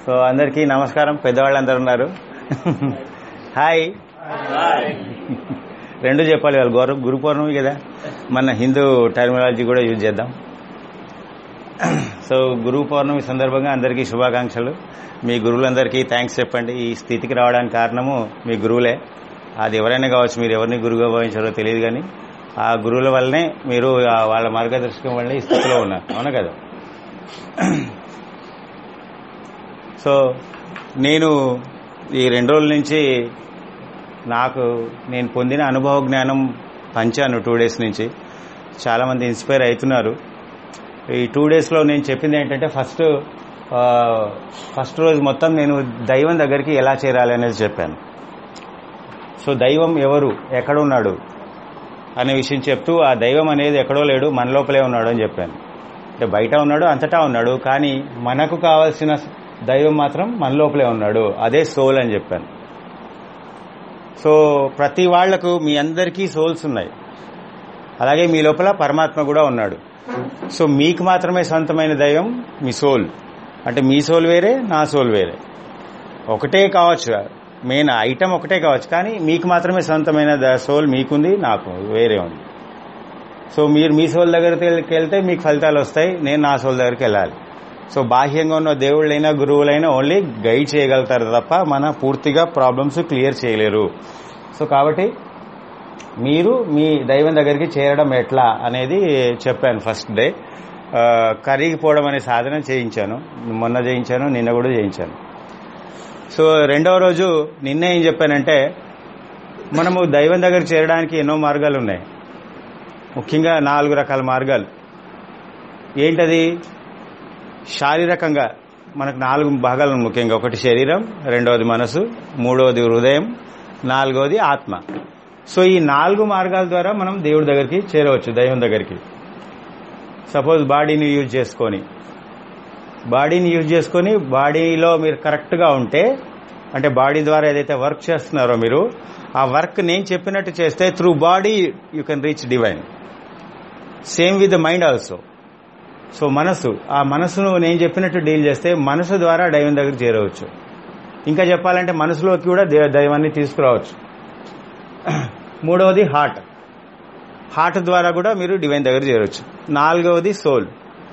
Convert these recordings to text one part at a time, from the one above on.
So అందరికీ నమస్కారం పెద్దవాళ్ళు అందరు ఉన్నారు హాయ్ రెండు చెప్పాలి వాళ్ళు గురు గురు పౌర్ణమి కదా మన హిందూ టర్మినాలజీ కూడా యూజ్ చేద్దాం సో గురు పౌర్ణమి సందర్భంగా అందరికీ శుభాకాంక్షలు మీ గురువులందరికీ థ్యాంక్స్ చెప్పండి ఈ స్థితికి రావడానికి కారణము మీ గురువులే అది ఎవరైనా కావచ్చు మీరు ఎవరిని గురువుగా భావించారో తెలియదు కానీ ఆ గురువుల వల్లనే మీరు ఆ వాళ్ళ మార్గదర్శకం వల్లనే ఈ స్థితిలో ఉన్నారు అవునా కదా సో నేను ఈ రెండు రోజుల నుంచి నాకు నేను పొందిన అనుభవ జ్ఞానం పంచాను టూ డేస్ నుంచి చాలామంది ఇన్స్పైర్ అవుతున్నారు ఈ టూ డేస్లో నేను చెప్పింది ఏంటంటే ఫస్ట్ ఫస్ట్ రోజు మొత్తం నేను దైవం దగ్గరికి ఎలా చేరాలి అనేది చెప్పాను సో దైవం ఎవరు ఎక్కడ ఉన్నాడు అనే విషయం చెప్తూ ఆ దైవం అనేది ఎక్కడో లేడు మన లోపలే ఉన్నాడు అని చెప్పాను అంటే బయట ఉన్నాడు అంతటా ఉన్నాడు కానీ మనకు కావాల్సిన దైవం మాత్రం మన లోపలే ఉన్నాడు అదే సోల్ అని చెప్పాను సో ప్రతి వాళ్లకు మీ అందరికీ సోల్స్ ఉన్నాయి అలాగే మీ లోపల పరమాత్మ కూడా ఉన్నాడు సో మీకు మాత్రమే సొంతమైన దైవం మీ సోల్ అంటే మీ సోల్ వేరే నా సోల్ వేరే ఒకటే కావచ్చు మెయిన్ ఐటమ్ ఒకటే కావచ్చు కానీ మీకు మాత్రమే సొంతమైన సోల్ మీకుంది నాకు వేరే ఉంది సో మీరు మీ సోల్ దగ్గరికి వెళ్తే మీకు ఫలితాలు వస్తాయి నేను నా సోల్ దగ్గరికి వెళ్ళాలి సో బాహ్యంగా ఉన్న దేవుళ్ళైనా గురువులైనా ఓన్లీ గైడ్ చేయగలుగుతారు తప్ప మన పూర్తిగా ప్రాబ్లమ్స్ క్లియర్ చేయలేరు సో కాబట్టి మీరు మీ దైవం దగ్గరికి చేరడం ఎట్లా అనేది చెప్పాను ఫస్ట్ డే కరిగిపోవడం అనే సాధన చేయించాను మొన్న చేయించాను నిన్న కూడా చేయించాను సో రెండవ రోజు నిన్న ఏం చెప్పానంటే మనము దైవం దగ్గర చేరడానికి ఎన్నో మార్గాలు ఉన్నాయి ముఖ్యంగా నాలుగు రకాల మార్గాలు ఏంటది శారీరకంగా మనకు నాలుగు భాగాలు ముఖ్యంగా ఒకటి శరీరం రెండవది మనసు మూడవది హృదయం నాలుగవది ఆత్మ సో ఈ నాలుగు మార్గాల ద్వారా మనం దేవుడి దగ్గరికి చేరవచ్చు దైవం దగ్గరికి సపోజ్ బాడీని యూజ్ చేసుకొని బాడీని యూజ్ చేసుకొని బాడీలో మీరు కరెక్ట్గా ఉంటే అంటే బాడీ ద్వారా ఏదైతే వర్క్ చేస్తున్నారో మీరు ఆ వర్క్ నేను చెప్పినట్టు చేస్తే through body you can reach divine same with the mind also so మనసు ఆ మనసును నేను చెప్పినట్టు డీల్ చేస్తే మనసు ద్వారా దైవం దగ్గర చేరవచ్చు ఇంకా చెప్పాలంటే మనసులోకి కూడా దైవాన్ని తీసుకురావచ్చు మూడవది హార్ట్ హార్ట్ ద్వారా కూడా మీరు డివైన్ దగ్గర చేరవచ్చు నాలుగవది సోల్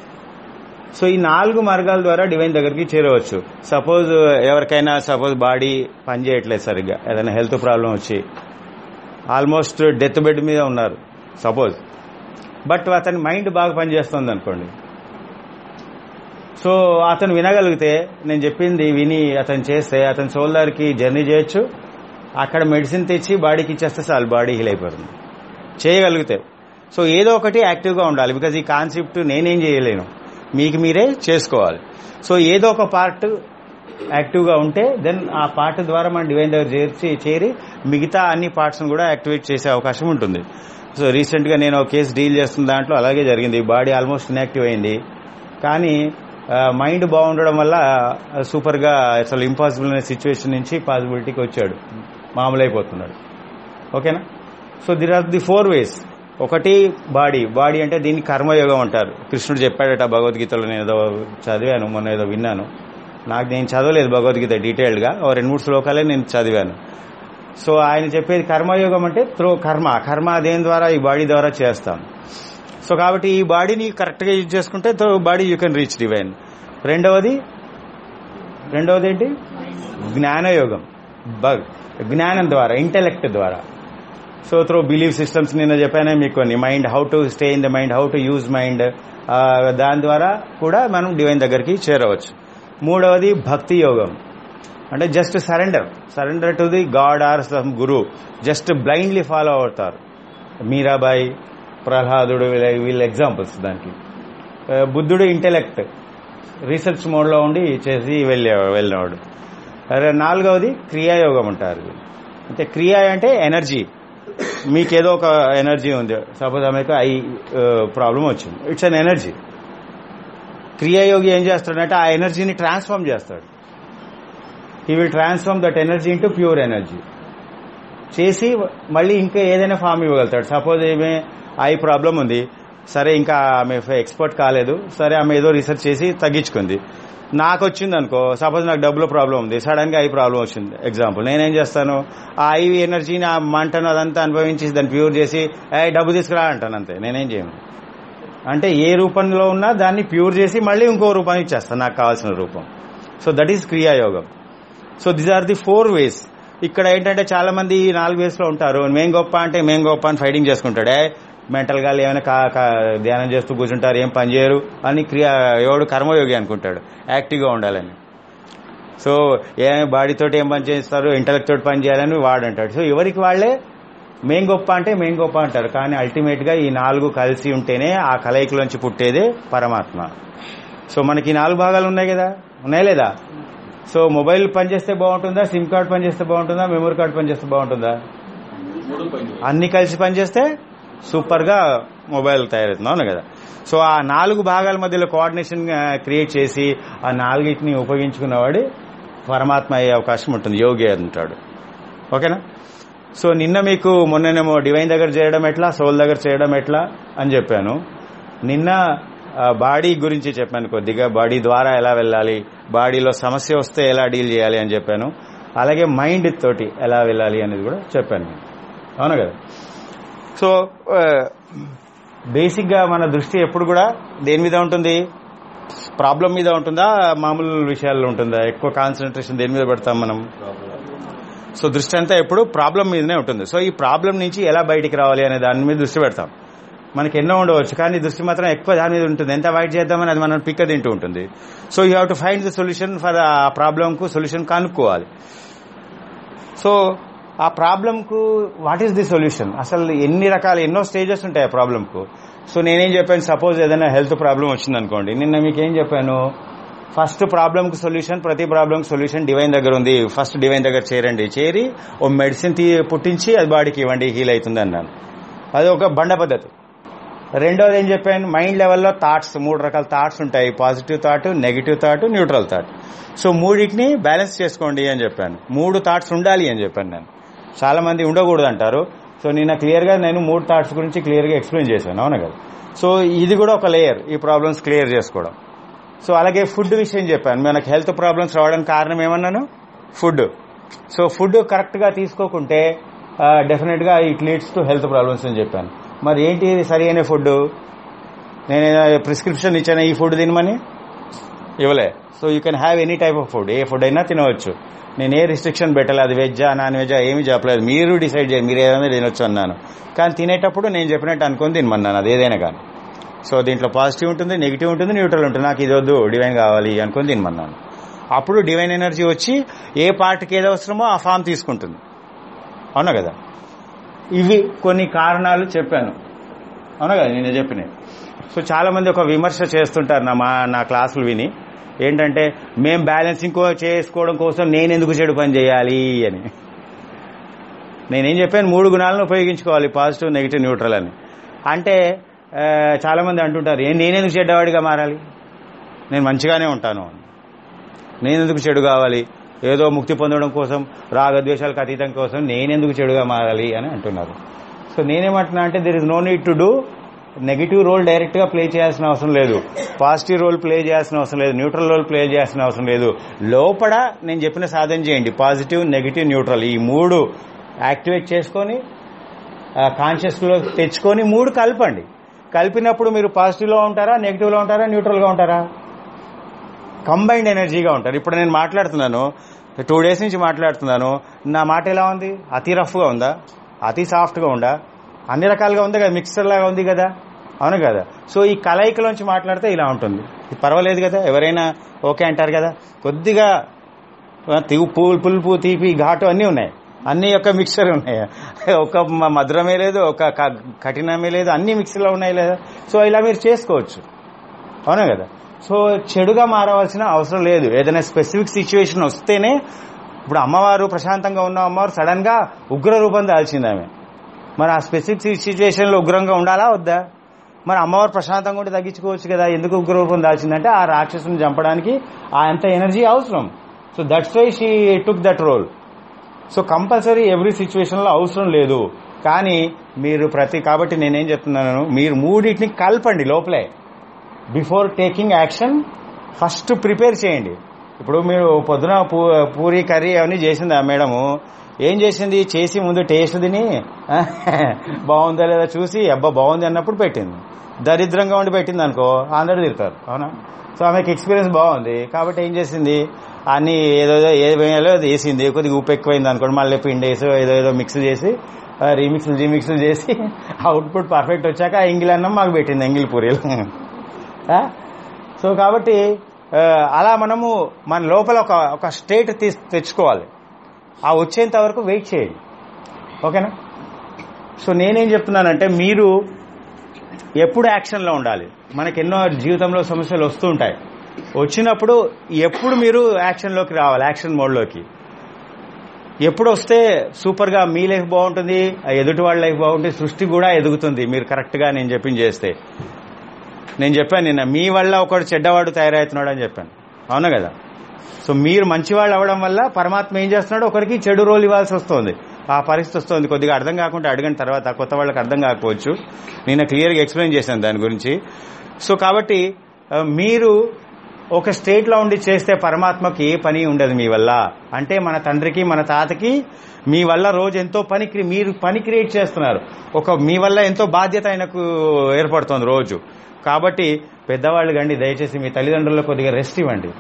సో ఈ నాలుగు మార్గాల ద్వారా డివైన్ దగ్గరికి చేరవచ్చు సపోజ్ ఎవరికైనా సపోజ్ బాడీ పనిచేయట్లేదు సరిగ్గా ఏదైనా హెల్త్ ప్రాబ్లం వచ్చి ఆల్మోస్ట్ డెత్ బెడ్ మీద ఉన్నారు సపోజ్ బట్ అతని మైండ్ బాగా పనిచేస్తుంది అనుకోండి సో అతను వినగలిగితే నేను చెప్పింది విని అతను చేస్తే అతని సోల్దార్కి జర్నీ చేయొచ్చు అక్కడ మెడిసిన్ తెచ్చి బాడీకి ఇచ్చేస్తే చాలు బాడీ హీల్ అయిపోతుంది చేయగలిగితే సో ఏదో ఒకటి యాక్టివ్గా ఉండాలి బికాజ్ ఈ కాన్సెప్ట్ నేనేం చేయలేను మీకు మీరే చేసుకోవాలి సో ఏదో ఒక పార్ట్ యాక్టివ్గా ఉంటే దెన్ ఆ పార్ట్ ద్వారా మన డివైన్ దగ్గర చేర్చి చేరి మిగతా అన్ని పార్ట్స్ను కూడా యాక్టివేట్ చేసే అవకాశం ఉంటుంది సో రీసెంట్గా నేను ఒక కేసు డీల్ చేస్తున్న దాంట్లో అలాగే జరిగింది బాడీ ఆల్మోస్ట్ ఇన్యాక్టివ్ అయింది కానీ మైండ్ బాగుండడం వల్ల సూపర్గా అసలు ఇంపాసిబుల్ అనే సిచ్యువేషన్ నుంచి పాసిబిలిటీకి వచ్చాడు మామూలు అయిపోతున్నాడు ఓకేనా so there are the four ways ఒకటి బాడీ బాడీ అంటే దీన్ని కర్మయోగం అంటారు కృష్ణుడు చెప్పాడట భగవద్గీతలో నేను ఏదో చదివాను మొన్న ఏదో విన్నాను నాకు నేను చదవలేదు భగవద్గీత డీటెయిల్డ్గా ఓ రెండు మూడు శ్లోకాలే నేను చదివాను సో ఆయన చెప్పేది కర్మయోగం అంటే త్రో కర్మ కర్మ దేని ద్వారా ఈ బాడీ ద్వారా చేస్తాం సో కాబట్టి ఈ బాడీని కరెక్ట్గా యూజ్ చేసుకుంటే తో body you can reach divine రెండవది రెండవది ఏంటి జ్ఞానయోగం బగ్ జ్ఞానం ద్వారా ఇంటెలెక్ట్ ద్వారా సో త్రూ బిలీఫ్ సిస్టమ్స్ నిన్న చెప్పానే మీకు కొన్ని mind how to stay in the mind how to use mind దాని ద్వారా కూడా మనం డివైన్ దగ్గరికి చేరవచ్చు మూడవది భక్తి యోగం అంటే just surrender surrender to the God or some guru just blindly follow అవుతారు మీరాబాయి ప్రహ్లాదుడు వీళ్ళ ఎగ్జాంపుల్స్ దానికి బుద్ధుడు ఇంటెలెక్ట్ రీసెర్చ్ మోడ్లో ఉండి చేసి వెళ్ళే వెళ్ళినవాడు నాలుగవది క్రియాయోగం అంటారు అంటే క్రియ అంటే ఎనర్జీ మీకేదో ఒక ఎనర్జీ ఉంది సపోజ్ ఆమెకు ఐ ప్రాబ్లం వచ్చింది ఇట్స్ అన్ ఎనర్జీ క్రియాయోగి ఏం చేస్తాడంటే ఆ ఎనర్జీని ట్రాన్స్ఫార్మ్ చేస్తాడు he will transform that energy into pure energy చేసి మళ్ళీ ఇంకా ఏదైనా ఫామ్ ఇవ్వగలుగుతాడు సపోజ్ ఏమే ఐ ప్రాబ్లం ఉంది సరే ఇంకా ఆమె ఎక్స్పర్ట్ కాలేదు సరే ఆమె ఏదో రీసెర్చ్ చేసి తగ్గించుకుంది నాకు వచ్చింది అనుకో సపోజ్ నాకు డబ్బులో ప్రాబ్లం ఉంది సడన్ గా ఐ ప్రాబ్లం వచ్చింది ఎగ్జాంపుల్ నేనేం చేస్తాను ఆ ఐ ఎనర్జీని ఆ మంటను అదంతా అనుభవించి దాన్ని ప్యూర్ చేసి ఏ డబ్బు తీసుకురా అంటాను అంతే నేనేం చేయను అంటే ఏ రూపంలో ఉన్నా దాన్ని ప్యూర్ చేసి మళ్ళీ ఇంకో రూపాన్ని ఇచ్చేస్తాను నాకు కావాల్సిన రూపం సో దట్ ఈస్ క్రియాయోగం so these are the four ways ఇక్కడ ఏంటంటే చాలా మంది ఈ నాలుగు వేస్ లో ఉంటారు మేం గొప్ప అంటే మేం గొప్ప అని ఫైటింగ్ చేసుకుంటాడే మెంటల్ గా ఏమైనా కా- కా- ధ్యానం చేస్తూ కూర్చుంటారు ఏం పని చేయరు అని క్రియా ఎవడు కర్మయోగి అనుకుంటాడు యాక్టివ్ గా ఉండాలని సో ఏ బాడీతోటి ఏం పని చేస్తారు ఇంటలెక్ట్ తోటి పని చేయాలని వాడు అంటాడు సో ఎవరికి వాళ్ళే మేం గొప్ప అంటే మేం గొప్ప అంటారు కానీ అల్టిమేట్ గా ఈ నాలుగు కలిసి ఉంటేనే ఆ కలయికలోంచి పుట్టేదే పరమాత్మ సో మనకి ఈ నాలుగు భాగాలు ఉన్నాయి కదా ఉన్నాయి లేదా సో మొబైల్ పనిచేస్తే బాగుంటుందా సిమ్ కార్డ్ పనిచేస్తే బాగుంటుందా మెమరీ కార్డ్ పనిచేస్తే బాగుంటుందా మూడు పని అన్ని కలిసి పనిచేస్తే సూపర్ గా మొబైల్ తయారవుతుంది అవును కదా సో ఆ నాలుగు భాగాల మధ్యలో కోఆర్డినేషన్ క్రియేట్ చేసి ఆ నాలుగిటిని ఉపయోగించుకున్నవాడు పరమాత్మ అయ్యే అవకాశం ఉంటుంది యోగి అంటాడు ఓకేనా సో నిన్న మీకు మొన్ననేమో డివైన్ దగ్గర చేయడం ఎట్లా సోల్ దగ్గర చేయడం ఎట్లా అని చెప్పాను నిన్న బాడీ గురించి చెప్పాను కొద్దిగా బాడీ ద్వారా ఎలా వెళ్ళాలి బాడీలో సమస్య వస్తే ఎలా డీల్ చేయాలి అని చెప్పాను అలాగే మైండ్ తోటి ఎలా వెళ్ళాలి అనేది కూడా చెప్పాను నేను. అవును కదా సో బేసిక్ గా మన దృష్టి ఎప్పుడు కూడా దేని మీద ఉంటుంది ప్రాబ్లం మీద ఉంటుందా మామూలు విషయాల్లో ఉంటుందా ఎక్కువ కాన్సన్ట్రేషన్ దేని మీద పెడతాం మనం సో దృష్టి అంతా ఎప్పుడు ప్రాబ్లం మీదనే ఉంటుంది సో ఈ ప్రాబ్లం నుంచి ఎలా బయటికి రావాలి అనే దాని మీద దృష్టి పెడతాం మనకి ఎన్నో ఉండవచ్చు కానీ దృష్టి మాత్రం ఎక్కువ దాని మీద ఉంటుంది ఎంత అవాయిడ్ చేద్దామని అది మనం పిక్క తింటూ ఉంటుంది so you have to find the solution for ఆ ప్రాబ్లంకు సొల్యూషన్ కనుక్కోవాలి సో ఆ ప్రాబ్లంకు వాట్ ఈస్ ది సొల్యూషన్ అసలు ఎన్ని రకాల ఎన్నో స్టేజెస్ ఉంటాయి ఆ ప్రాబ్లంకు సో నేనేం చెప్పాను సపోజ్ ఏదైనా హెల్త్ ప్రాబ్లం వచ్చిందనుకోండి నిన్న మీకు ఏం చెప్పాను ఫస్ట్ ప్రాబ్లంకి సొల్యూషన్ ప్రతి ప్రాబ్లంకి సొల్యూషన్ డివైన్ దగ్గర ఉంది ఫస్ట్ డివైన్ దగ్గర చేరండి చేరి ఓ మెడిసిన్ తీ పుట్టించి అది బాడీకి ఇవ్వండి హీల్ అవుతుంది అన్నాను అది ఒక బండ పద్ధతి రెండోది ఏం చెప్పాను మైండ్ లెవెల్లో థాట్స్ మూడు రకాల థాట్స్ ఉంటాయి positive thought negative thought neutral thought so మూడింటిని బ్యాలెన్స్ చేసుకోండి అని చెప్పాను మూడు థాట్స్ ఉండాలి అని చెప్పాను నేను చాలా మంది ఉండకూడదు అంటారు సో నిన్న క్లియర్ గా నేను మూడు థాట్స్ గురించి క్లియర్ గా ఎక్స్ప్లెయిన్ చేశాను అవునా కదా సో ఇది కూడా ఒక లేయర్ ఈ ప్రాబ్లమ్స్ క్లియర్ చేసుకోవడం సో అలాగే ఫుడ్ విషయం చెప్పాను మనకు హెల్త్ ప్రాబ్లమ్స్ రావడానికి కారణం ఏమన్నాను ఫుడ్ సో ఫుడ్ కరెక్ట్ గా తీసుకోకుంటే డెఫినెట్ గా it leads to health problems అని చెప్పాను మరి ఏంటి సరి అయిన ఫుడ్ నేను ప్రిస్క్రిప్షన్ ఇచ్చాను ఈ ఫుడ్ తినమని ఇవ్వలే so you can have any type of food ఏ ఫుడ్ అయినా తినవచ్చు నేను ఏ రిస్ట్రిక్షన్ పెట్టలేదు అది వెజ్జా నాన్ వెజ్జా ఏమీ చెప్పలేదు మీరు డిసైడ్ చేయండి మీరు ఏదైనా తినొచ్చు అన్నాను కానీ తినేటప్పుడు నేను చెప్పినట్టు అనుకొని తినమన్నాను అది ఏదైనా కానీ సో దీంట్లో పాజిటివ్ ఉంటుంది నెగిటివ్ ఉంటుంది న్యూట్రల్ ఉంటుంది నాకు ఇది వద్దు డివైన్ కావాలి అనుకొని తినమన్నాను అప్పుడు డివైన్ ఎనర్జీ వచ్చి ఏ పార్ట్కి ఏది అవసరమో ఆ ఫామ్ తీసుకుంటుంది అవునా కదా ఇవి కొన్ని కారణాలు చెప్పాను అవునా కదా నేను చెప్పినవి సో చాలా మంది ఒక విమర్శ చేస్తుంటారు నా మా నా క్లాసులు విని ఏంటంటే మేం బ్యాలెన్సింగ్ కో- చేసుకోవడం కోసం నేను ఎందుకు చెడు పని చేయాలి అని నేనేం చెప్పాను మూడు గుణాలను ఉపయోగించుకోవాలి పాజిటివ్ నెగిటివ్ న్యూట్రల్ అని అంటే ఆ, చాలా మంది అంటుంటారు "ఏ, నేనెందుకు చెడ్డవాడిగా మారాలి నేను మంచిగానే ఉంటాను అని నేనెందుకు చెడు కావాలి ఏదో ముక్తి పొందడం కోసం రాగద్వేషాలకు అతీతం కోసం నేనెందుకు చెడుగా మారాలి అని అంటున్నారు సో నేనేమంటున్నా అంటే there is no need to do negative role direct గా ప్లే చేయాల్సిన అవసరం లేదు పాజిటివ్ రోల్ ప్లే చేయాల్సిన అవసరం లేదు న్యూట్రల్ రోల్ ప్లే చేయాల్సిన అవసరం లేదు లోపల నేను చెప్పిన సాధన చేయండి పాజిటివ్ నెగిటివ్ న్యూట్రల్ ఈ మూడు యాక్టివేట్ చేసుకొని కాన్షియస్ లో తెచ్చుకొని మూడు కలపండి కలిపినప్పుడు మీరు పాజిటివ్ లో ఉంటారా నెగిటివ్ లో ఉంటారా న్యూట్రల్ గా ఉంటారా కంబైన్డ్ ఎనర్జీగా ఉంటారు ఇప్పుడు నేను మాట్లాడుతున్నాను టూ డేస్ నుంచి మాట్లాడుతున్నాను నా మాట ఎలా ఉంది అతి రఫ్గా ఉందా అతి సాఫ్ట్గా ఉందా అన్ని రకాలుగా ఉంది కదా మిక్సర్ లాగా ఉంది కదా అవును కదా సో ఈ కలయికలోంచి మాట్లాడితే ఇలా ఉంటుంది ఇది పర్వాలేదు కదా ఎవరైనా ఓకే అంటారు కదా కొద్దిగా తిగు పూలు పులుపు తీపి ఘాటు అన్నీ ఉన్నాయి అన్ని యొక్క మిక్సర్ ఉన్నాయి ఒక మ- మధురమే లేదు ఒక క- కఠినమే లేదు అన్ని మిక్సర్లో ఉన్నాయి లేదా సో ఇలా మీరు చేసుకోవచ్చు అవునా కదా సో చెడుగా మారవలసిన అవసరం లేదు ఏదైనా స్పెసిఫిక్ సిచ్యువేషన్ వస్తేనే ఇప్పుడు అమ్మవారు ప్రశాంతంగా ఉన్న అమ్మవారు సడన్ గా ఉగ్ర రూపం దాల్చింది ఆమె మరి ఆ స్పెసిఫిక్ సిచ్యువేషన్ లో ఉగ్రంగా ఉండాలా వద్దా మరి అమ్మవారు ప్రశాంతంగా ఉంటే తగ్గించుకోవచ్చు కదా ఎందుకు ఉగ్ర రూపం దాల్చిందంటే ఆ రాక్షసుని చంపడానికి ఆ అంత ఎనర్జీ అవసరం so that's why she took that role so compulsory every situation లో అవసరం లేదు కానీ మీరు ప్రతి కాబట్టి నేనేం చెప్తున్నాను మీరు మూడింటిని కలపండి లోపలే before taking action first prepare చేయండి ఇప్పుడు మీరు పొద్దున పూ- పూరి కర్రీ అవన్నీ చేసింది ఆ మేడము ఏం చేసింది చేసి ముందు టేస్ట్ తిని బాగుందా లేదా చూసి అబ్బా బాగుంది అన్నప్పుడు పెట్టింది దరిద్రంగా ఉండి పెట్టింది అనుకో అందరూ తిడతారు అవునా సో ఆమెకి ఎక్స్పీరియన్స్ బాగుంది కాబట్టి ఏం చేసింది అన్ని ఏదో ఏదో వేయాలో అది వేసింది కొద్దిగా ఉప్పు ఎక్కువైంది అనుకోండి మళ్ళీ పిండి వేసి ఏదో ఏదో మిక్స్ చేసి రీమిక్స్ రీమిక్స్ చేసి అవుట్పుట్ పర్ఫెక్ట్ వచ్చాక ఆ ఎంగిల్ అన్నం మాకు పెట్టింది ఎంగిల్ పూరీలు ఆ? సో కాబట్టి ఆ, అలా మనము మన లోపల ఒక ఒక స్టేట్ తీసి తెచ్చుకోవాలి ఆ వచ్చేంత వరకు వెయిట్ చేయండి ఓకేనా సో నేనేం చెప్తున్నానంటే మీరు ఎప్పుడు యాక్షన్లో ఉండాలి మనకి ఎన్నో జీవితంలో సమస్యలు వస్తూ ఉంటాయి వచ్చినప్పుడు ఎప్పుడు మీరు యాక్షన్లోకి రావాలి యాక్షన్ మోడ్లోకి ఎప్పుడు వస్తే సూపర్గా మీ లైఫ్ బాగుంటుంది ఆ ఎదుటి వాళ్ళ లైఫ్ బాగుంటుంది సృష్టి కూడా ఎదుగుతుంది మీరు కరెక్ట్గా నేను చెప్పింది చేస్తే నేను చెప్పాను నిన్న మీ వల్ల ఒకడు చెడ్డవాడు తయారవుతున్నాడు అని చెప్పాను అవునా కదా సో మీరు మంచివాళ్ళు అవ్వడం వల్ల పరమాత్మ ఏం చేస్తున్నాడు ఒకరికి చెడు రోల్ ఇవ్వాల్సి వస్తుంది ఆ పరిస్థితి వస్తుంది కొద్దిగా అర్థం కాకుండా అడిగిన తర్వాత కొత్త వాళ్ళకి అర్థం కాకపోవచ్చు నేను క్లియర్గా ఎక్స్ప్లెయిన్ చేశాను దాని గురించి సో కాబట్టి ఆ, మీరు ఒక స్టేట్లో ఉండి చేస్తే పరమాత్మకి ఏ పని ఉండదు మీ వల్ల అంటే మన తండ్రికి మన తాతకి మీ వల్ల రోజు ఎంతో పని క్రి- మీరు పని క్రియేట్ చేస్తున్నారు ఒక మీ వల్ల ఎంతో బాధ్యత ఆయనకు ఏర్పడుతుంది రోజు కాబట్టి పెద్దవాళ్ళు కండి దయచేసి మీ తల్లిదండ్రులకు కొద్దిగా రెస్ట్ ఇవ్వండి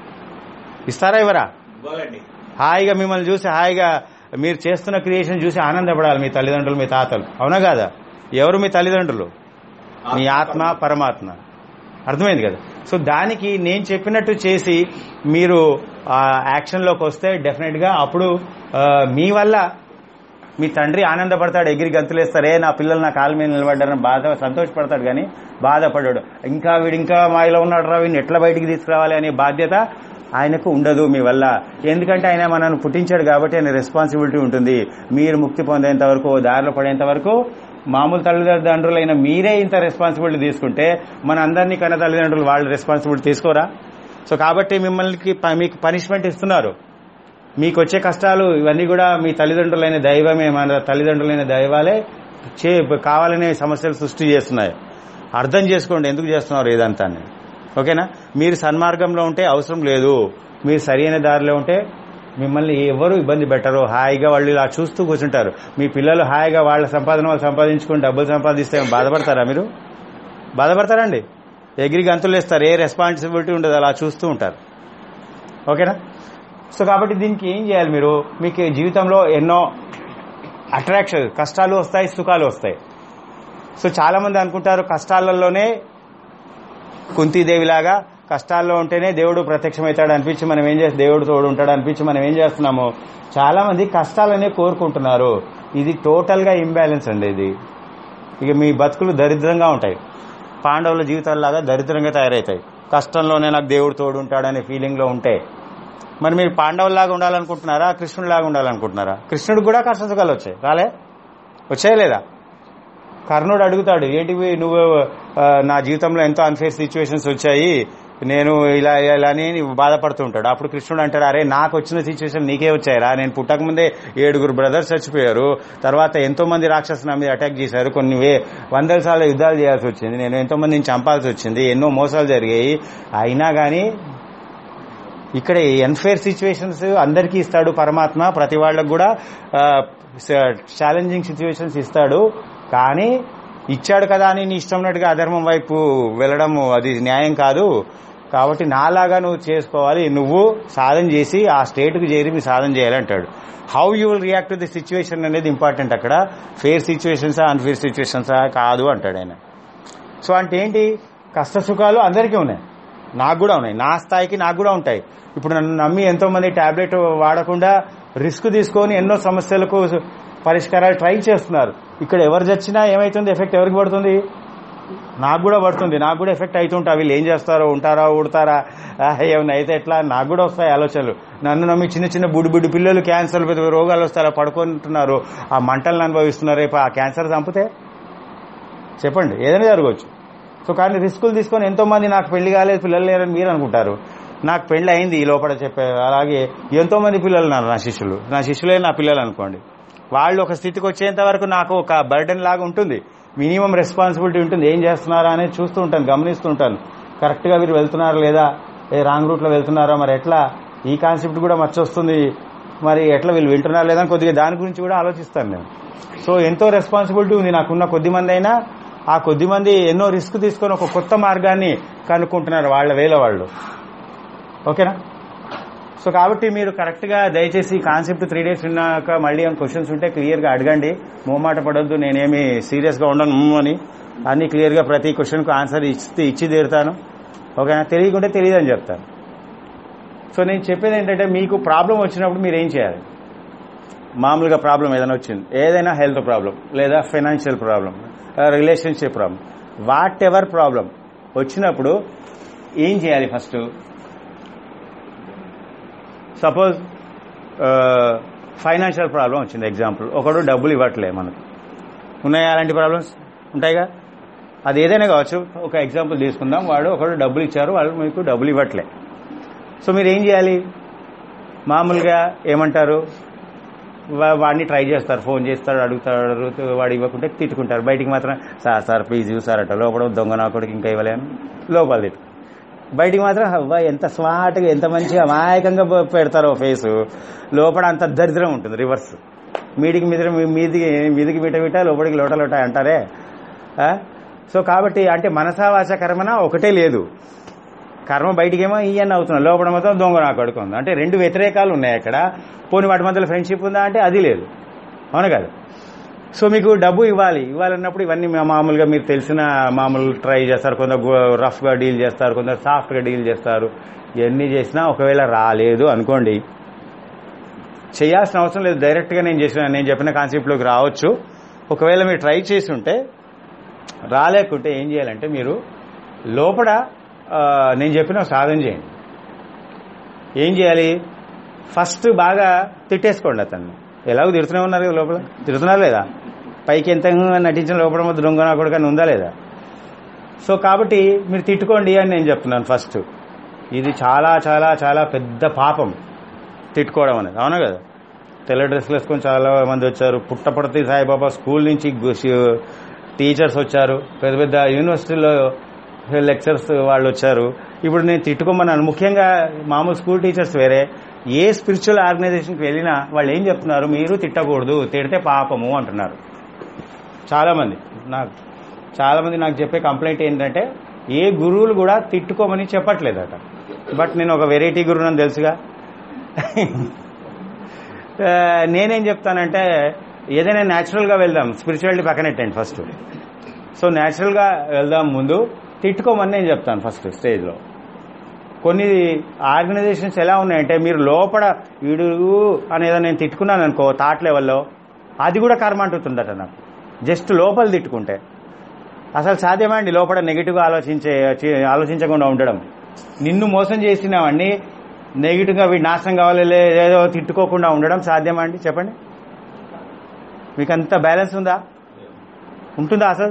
ఇస్తారా ఇవ్వరా ఇవ్వాలండి హాయిగా మిమ్మల్ని చూసి హాయిగా మీరు చేస్తున్న క్రియేషన్ చూసి ఆనందపడాలి మీ తల్లిదండ్రులు మీ తాతలు అవునా కాదా ఎవరు మీ తల్లిదండ్రులు మీ ఆత్మ పరమాత్మ అర్థమైంది కదా సో దానికి నేను చెప్పినట్టు చేసి మీరు ఆ యాక్షన్లోకి వస్తే డెఫినెట్గా అప్పుడు ఆ, మీ వల్ల మీ తండ్రి ఆనందపడతాడు ఎగిరి గంతులేస్తారే నా పిల్లలు నా కాళ్ళ మీద నిలబడ్డారని బాధ సంతోషపడతాడు కానీ బాధపడ్డాడు ఇంకా వీడు ఇంకా మాయలో ఉన్నాడు రా వీడిని ఎట్లా బయటికి తీసుకురావాలి అనే బాధ్యత ఆయనకు ఉండదు మీ వల్ల ఎందుకంటే ఆయన మనల్ని పుట్టించాడు కాబట్టి ఆయన రెస్పాన్సిబిలిటీ ఉంటుంది మీరు ముక్తి పొందేంత వరకు దారిలో పడేంత వరకు మామూలు తల్లిదండ్రులైన మీరే ఇంత రెస్పాన్సిబిలిటీ తీసుకుంటే మన అందరినీ కన్న తల్లిదండ్రులు వాళ్ళు రెస్పాన్సిబిలిటీ తీసుకోరా సో కాబట్టి మిమ్మల్ని ప- మీకు పనిష్మెంట్ ఇస్తున్నారు మీకు వచ్చే కష్టాలు ఇవన్నీ కూడా మీ తల్లిదండ్రులైన దైవమే మన తల్లిదండ్రులైన దైవాలే చే కావాలనే సమస్యలు సృష్టి చేస్తున్నాయి అర్థం చేసుకోండి ఎందుకు చేస్తున్నారు ఇదంతా అని. ఓకేనా మీరు సన్మార్గంలో ఉంటే అవసరం లేదు మీరు సరైన దారిలో ఉంటే మిమ్మల్ని ఎవరు ఇబ్బంది పెట్టరు హాయిగా వాళ్ళు ఇలా చూస్తూ కూర్చుంటారు మీ పిల్లలు హాయిగా వాళ్ళ సంపాదన వాళ్ళు సంపాదించుకుని డబ్బులు సంపాదిస్తే బాధపడతారా మీరు బాధపడతారండి ఎగిరి గంతులు వేస్తారు ఏ రెస్పాన్సిబిలిటీ ఉండదు అలా చూస్తూ ఉంటారు ఓకేనా సో కాబట్టి దీనికి ఏం చేయాలి మీరు మీకు జీవితంలో ఎన్నో అట్రాక్షన్ కష్టాలు వస్తాయి సుఖాలు వస్తాయి సో చాలా మంది అనుకుంటారు కష్టాలలోనే కుంతీదేవిలాగా కష్టాల్లో ఉంటేనే దేవుడు ప్రత్యక్షమవుతాడు అనిపించి మనం ఏం చేస్తాం దేవుడు తోడు ఉంటాడు అనిపించి మనం ఏం చేస్తున్నాము చాలా మంది కష్టాలనే కోరుకుంటున్నారు ఇది టోటల్ గా ఇంబ్యాలెన్స్ అండి ఇది ఇక మీ బతుకులు దరిద్రంగా ఉంటాయి పాండవుల జీవితాల్లాగా దరిద్రంగా తయారవుతాయి కష్టంలోనే నాకు దేవుడు తోడు ఉంటాడనే ఫీలింగ్ లో ఉంటే మరి మీరు పాండవుల్లాగా ఉండాలనుకుంటున్నారా కృష్ణుడిలాగా ఉండాలనుకుంటున్నారా కృష్ణుడికి కూడా కష్ట సుఖాలు వచ్చాయి రాలే వచ్చాయి లేదా కర్ణుడు అడుగుతాడు ఏంటివి నువ్వు ఆ, నా జీవితంలో ఎంతో అన్ఫేర్ సిచ్యువేషన్స్ వచ్చాయి నేను ఇలా ఇలా అని బాధపడుతూ ఉంటాడు అప్పుడు కృష్ణుడు అంటాడు అరే నాకు వచ్చిన సిచ్యువేషన్ నీకే వచ్చాయిరా నేను పుట్టక ముందే ఏడుగురు బ్రదర్స్ చచ్చిపోయారు తర్వాత ఎంతో మంది రాక్షసులు నా మీద అటాక్ చేశారు కొన్ని వే వందల సార్లు యుద్ధాలు చేయాల్సి వచ్చింది నేను ఎంతో మందిని చంపాల్సి వచ్చింది ఎన్నో మోసాలు జరిగాయి అయినా కానీ ఇక్కడ ఎన్ఫేర్ సిచ్యువేషన్స్ అందరికీ ఇస్తాడు పరమాత్మ ప్రతి వాళ్ళకు కూడా ఛాలెంజింగ్ సిచ్యువేషన్స్ ఇస్తాడు కానీ ఇచ్చాడు కదా అని నీ ఇష్టం ఉన్నట్టుగా అధర్మం వైపు వెళ్ళడం అది న్యాయం కాదు కాబట్టి నాలాగా నువ్వు చేసుకోవాలి నువ్వు సాధన చేసి ఆ స్టేట్కు చేరి మీ సాధన చేయాలంటాడు how you will react to the situation అనేది ఇంపార్టెంట్ అక్కడ ఫేర్ సిచ్యువేషన్సా అన్ఫేర్ సిచ్యువేషన్సా కాదు అంటాడు ఆయన సో అంటే ఏంటి కష్ట సుఖాలు అందరికీ ఉన్నాయి నాకు కూడా ఉన్నాయి నా స్థాయికి నాకు కూడా ఉంటాయి ఇప్పుడు నన్ను నమ్మి ఎంతో మంది టాబ్లెట్ వాడకుండా రిస్క్ తీసుకొని ఎన్నో సమస్యలకు పరిష్కారాలు ట్రై చేస్తున్నారు ఇక్కడ ఎవరు చచ్చినా ఏమైతుంది ఎఫెక్ట్ ఎవరికి పడుతుంది నాకు కూడా పడుతుంది నాకు కూడా ఎఫెక్ట్ అవుతుంటా వీళ్ళు ఏం చేస్తారో ఉంటారా ఊడతారా ఆ, ఏమన్నా అయితే ఎట్లా నాకు కూడా వస్తాయి ఆలోచనలు నన్ను నమ్మి చిన్న చిన్న బుడి బుడి పిల్లలు క్యాన్సర్ పెద్ద రోగాలు వస్తారా పడుకుంటున్నారు ఆ మంటలను అనుభవిస్తున్నారు రేపు ఆ క్యాన్సర్ చంపితే చెప్పండి ఏదైనా జరగవచ్చు సో కానీ రిస్కులు తీసుకొని ఎంతో మంది నాకు పెళ్లి కాలేదు పిల్లలు లేరని మీరు అనుకుంటారు నాకు పెళ్లి అయింది ఈ లోపల చెప్పే అలాగే ఎంతో మంది పిల్లలు ఉన్నారు నా శిష్యులు నా శిష్యులే నా పిల్లలు అనుకోండి వాళ్ళు ఒక స్థితికి వచ్చేంత వరకు నాకు ఒక బర్డెన్ లాగా ఉంటుంది మినిమం రెస్పాన్సిబిలిటీ ఉంటుంది ఏం చేస్తున్నారా అనేది చూస్తూ ఉంటాను గమనిస్తూ ఉంటాను కరెక్ట్గా వీరు వెళ్తున్నారా లేదా ఏ రాంగ్ రూట్లో వెళ్తున్నారా మరి ఎట్లా ఈ కాన్సెప్ట్ కూడా మచ్చ వస్తుంది మరి ఎట్లా వీళ్ళు వింటున్నారా లేదా అని కొద్దిగా దాని గురించి కూడా ఆలోచిస్తాను నేను సో ఎంతో రెస్పాన్సిబిలిటీ ఉంది నాకున్న కొద్ది మంది అయినా ఆ కొద్ది మంది ఎన్నో రిస్క్ తీసుకొని ఒక కొత్త మార్గాన్ని కనుక్కుంటున్నారు వాళ్ళ వేల వాళ్ళు ఓకేనా సో కాబట్టి మీరు కరెక్ట్గా దయచేసి ఈ కాన్సెప్ట్ త్రీ డేస్ విన్నాక మళ్ళీ ఏమైనా క్వశ్చన్స్ ఉంటే క్లియర్గా అడగండి మోమాట పడొద్దు నేనేమి సీరియస్గా ఉండను మ్మ్ అని అన్ని క్లియర్గా ప్రతి క్వశ్చన్కు ఆన్సర్ ఇచ్చి ఇచ్చి తీరుతాను ఓకేనా తెలియకుంటే తెలియదని చెప్తాను సో నేను చెప్పేది ఏంటంటే మీకు ప్రాబ్లం వచ్చినప్పుడు మీరు ఏం చేయాలి మామూలుగా ప్రాబ్లం ఏదైనా వచ్చింది ఏదైనా హెల్త్ ప్రాబ్లం లేదా financial problem relationship problem whatever problem వచ్చినప్పుడు ఏం చేయాలి ఫస్ట్ సపోజ్ ఫైనాన్షియల్ ప్రాబ్లం వచ్చింది ఎగ్జాంపుల్ ఒకడు డబ్బులు ఇవ్వట్లే మనకు ఉన్నాయా అలాంటి ప్రాబ్లమ్స్ ఉంటాయిగా అది ఏదైనా కావచ్చు ఒక ఎగ్జాంపుల్ తీసుకుందాం వాడు ఒకడు డబ్బులు ఇచ్చారు వాళ్ళు మీకు డబ్బులు ఇవ్వట్లే సో మీరు ఏం చేయాలి మామూలుగా ఏమంటారు వా- వాడిని ట్రై చేస్తారు ఫోన్ చేస్తాడు అడుగుతాడు వాడు ఇవ్వకుంటే తిట్టుకుంటారు బయటికి మాత్రం సార్ సార్ ప్లీజ్ ఇవ్వు సార్ అట లోపల దొంగ నా కొడుకు ఇంకా ఇవ్వలేను లోపల తిట్టు బయటికి మాత్రం అవ్వ ఎంత స్మార్ట్గా ఎంత మంచిగా అమాయకంగా బ- పెడతారో ఫేస్ లోపల అంత దరిద్రం ఉంటుంది రివర్స్ మీదికి మీద మీదికి మీదికి మిట మిట లోపలికి లోట లోట అంటారే ఆ? సో కాబట్టి అంటే మనసా వాచ కర్మన ఒకటే లేదు కర్మ బయటికేమో ఈయన అవుతున్నా లోపల మొత్తం దొంగ నా కొడుకు ఉంది అంటే రెండు వ్యతిరేకాలు ఉన్నాయి అక్కడ పోనీ వాటి మధ్యలో ఫ్రెండ్షిప్ ఉందా అంటే అది లేదు అవును కాదు సో మీకు డబ్బు ఇవ్వాలి ఇవ్వాలన్నప్పుడు ఇవన్నీ మా- మామూలుగా మీరు తెలిసిన మామూలు ట్రై చేస్తారు కొందరు రఫ్గా డీల్ చేస్తారు కొందరు సాఫ్ట్గా డీల్ చేస్తారు ఇవన్నీ చేసినా ఒకవేళ రాలేదు అనుకోండి చేయాల్సిన అవసరం లేదు డైరెక్ట్గా నేను చేసిన నేను చెప్పిన కాన్సెప్ట్లోకి రావచ్చు ఒకవేళ మీరు ట్రై చేసి ఉంటే రాలేకుంటే ఏం చేయాలంటే మీరు లోపల ఆ, నేను చెప్పిన ఒక సాధన చేయండి ఏం చేయాలి ఫస్ట్ బాగా తిట్టేసుకోండి అతన్ని ఎలాగో తిడుతూనే ఉన్నారు కదా లోపల తిడుతున్నారు లేదా పైకి ఎంత నటించిన లోపల మొదటి దొంగ నా కొడుకు అని ఉందా లేదా సో కాబట్టి మీరు తిట్టుకోండి అని నేను చెప్తున్నాను ఫస్ట్ ఇది చాలా చాలా చాలా పెద్ద పాపం తిట్టుకోవడం అనేది అవునా కదా తెల్ల డ్రెస్సులు వేసుకొని చాలా మంది వచ్చారు పుట్టపడతి సాయిబాబా స్కూల్ నుంచి గు- టీచర్స్ వచ్చారు పెద్ద పెద్ద యూనివర్సిటీలో లెక్చర్స్ వాళ్ళు వచ్చారు ఇప్పుడు నేను తిట్టుకోమన్నాను ముఖ్యంగా మామూలు స్కూల్ టీచర్స్ వేరే ఏ స్పిరిచువల్ ఆర్గనైజేషన్కి వెళ్ళినా వాళ్ళు ఏం చెప్తున్నారు మీరు తిట్టకూడదు తిడితే పాపము అంటున్నారు చాలా మంది నాకు చాలా మంది నాకు చెప్పే కంప్లైంట్ ఏంటంటే ఏ గురువులు కూడా తిట్టుకోమని చెప్పట్లేదట బట్ నేను ఒక వెరైటీ గురువు అని తెలుసుగా ఆ, నేనేం చెప్తానంటే ఏదైనా న్యాచురల్గా వెళ్దాం స్పిరిచువాలిటీ పక్కనెట్టండి ఫస్ట్ సో న్యాచురల్గా వెళ్దాం ముందు తిట్టుకోమని నేను చెప్తాను ఫస్ట్ స్టేజ్లో కొన్ని ఆర్గనైజేషన్స్ ఎలా ఉన్నాయంటే మీరు లోపల వీడు అనేదో నేను తిట్టుకున్నాను అనుకో థాట్ లెవెల్లో అది కూడా కర్మ అంటుతుందట నాకు జస్ట్ లోపల తిట్టుకుంటే అసలు సాధ్యమా అండి లోపల నెగిటివ్గా ఆలోచించే చి- ఆలోచించకుండా ఉండడం నిన్ను మోసం చేసినావండి నెగిటివ్గా వీడు నాశనం కావాలి లే- ఏదో తిట్టుకోకుండా ఉండడం సాధ్యమా అండి చెప్పండి మీకు అంత బ్యాలెన్స్ ఉందా ఉంటుందా అసలు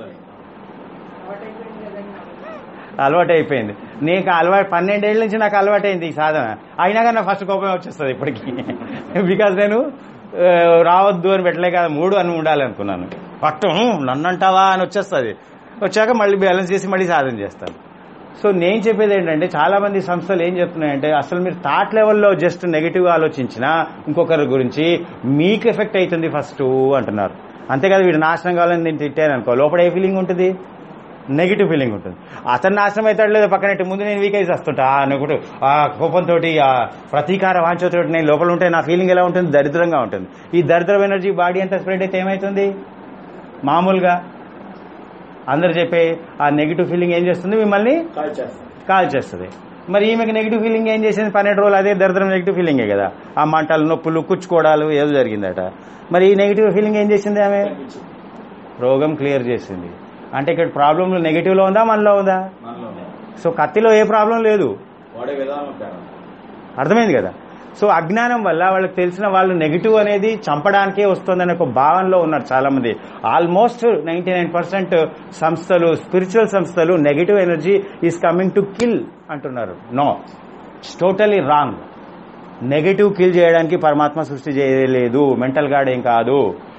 అలవాటు అయిపోయింది నీకు అలవాటు పన్నెండేళ్ళ నుంచి నాకు అలవాటు అయింది ఈ సాధన అయినా కానీ నాకు ఫస్ట్ కోపం వచ్చేస్తుంది ఇప్పటికి బికాజ్ నేను ఆ, రావద్దు అని పెట్టలే కదా మూడు అని ఉండాలనుకున్నాను పట్టు నన్ను అంటావా అని వచ్చేస్తుంది వచ్చాక మళ్ళీ బ్యాలెన్స్ చేసి మళ్ళీ సాధన చేస్తాను సో నేను చెప్పేది ఏంటంటే చాలా మంది సంస్థలు ఏం చెప్తున్నాయంటే అసలు మీరు థాట్ లెవెల్లో జస్ట్ నెగిటివ్ ఆలోచించినా ఇంకొకరి గురించి మీకు ఎఫెక్ట్ అవుతుంది ఫస్ట్ అంటున్నారు అంతేకాదు వీడు నాశనం కావాలని నేను తిట్టాను అనుకో లోపల ఏ ఫీలింగ్ ఉంటుంది నెగిటివ్ ఫీలింగ్ ఉంటుంది అతను నాశనం అవుతాడు లేదా పక్కనట్టు ముందు నేను వీక్ అయితే వస్తుంటా అనుకుంటూ ఆ కోపంతో ఆ ప్రతీకార వాంఛతో నేను లోపల ఉంటే నా ఫీలింగ్ ఎలా ఉంటుంది దరిద్రంగా ఉంటుంది ఈ దరిద్రం ఎనర్జీ బాడీ అంతా స్ప్రెడ్ అయితే ఏమవుతుంది మామూలుగా అందరు చెప్పే ఆ నెగిటివ్ ఫీలింగ్ ఏం చేస్తుంది మిమ్మల్ని కాల్ చేస్తాం కాల్ చేస్తుంది మరి ఈమెకి నెగిటివ్ ఫీలింగ్ ఏం చేసింది పన్నెండు రోజులు అదే దరిద్రం నెగిటివ్ ఫీలింగే కదా ఆ మంటలు నొప్పులు కుచ్చుకోవడాలు ఏదో జరిగిందట మరి ఈ నెగిటివ్ ఫీలింగ్ ఏం చేసింది ఆమె తగ్గించింది రోగం క్లియర్ చేసింది అంటే ఇక్కడ ప్రాబ్లం నెగిటివ్లో ఉందా మనలో ఉందా మనలో సో కత్తిలో ఏ ప్రాబ్లం లేదు వాడే విధానం తేడా అర్థమైంది కదా సో అజ్ఞానం వల్ల వాళ్ళకి తెలిసిన వాళ్ళు నెగిటివ్ అనేది చంపడానికే వస్తుందనే ఒక భావనలో ఉన్నారు చాలా మంది ఆల్మోస్ట్ నైన్టీ నైన్ పర్సెంట్ సంస్థలు స్పిరిచువల్ సంస్థలు negative energy is coming to kill అంటున్నారు no it's totally wrong negative kill చేయడానికి పరమాత్మ సృష్టి చేయలేదు మెంటల్ గార్డ్ ఏం కాదు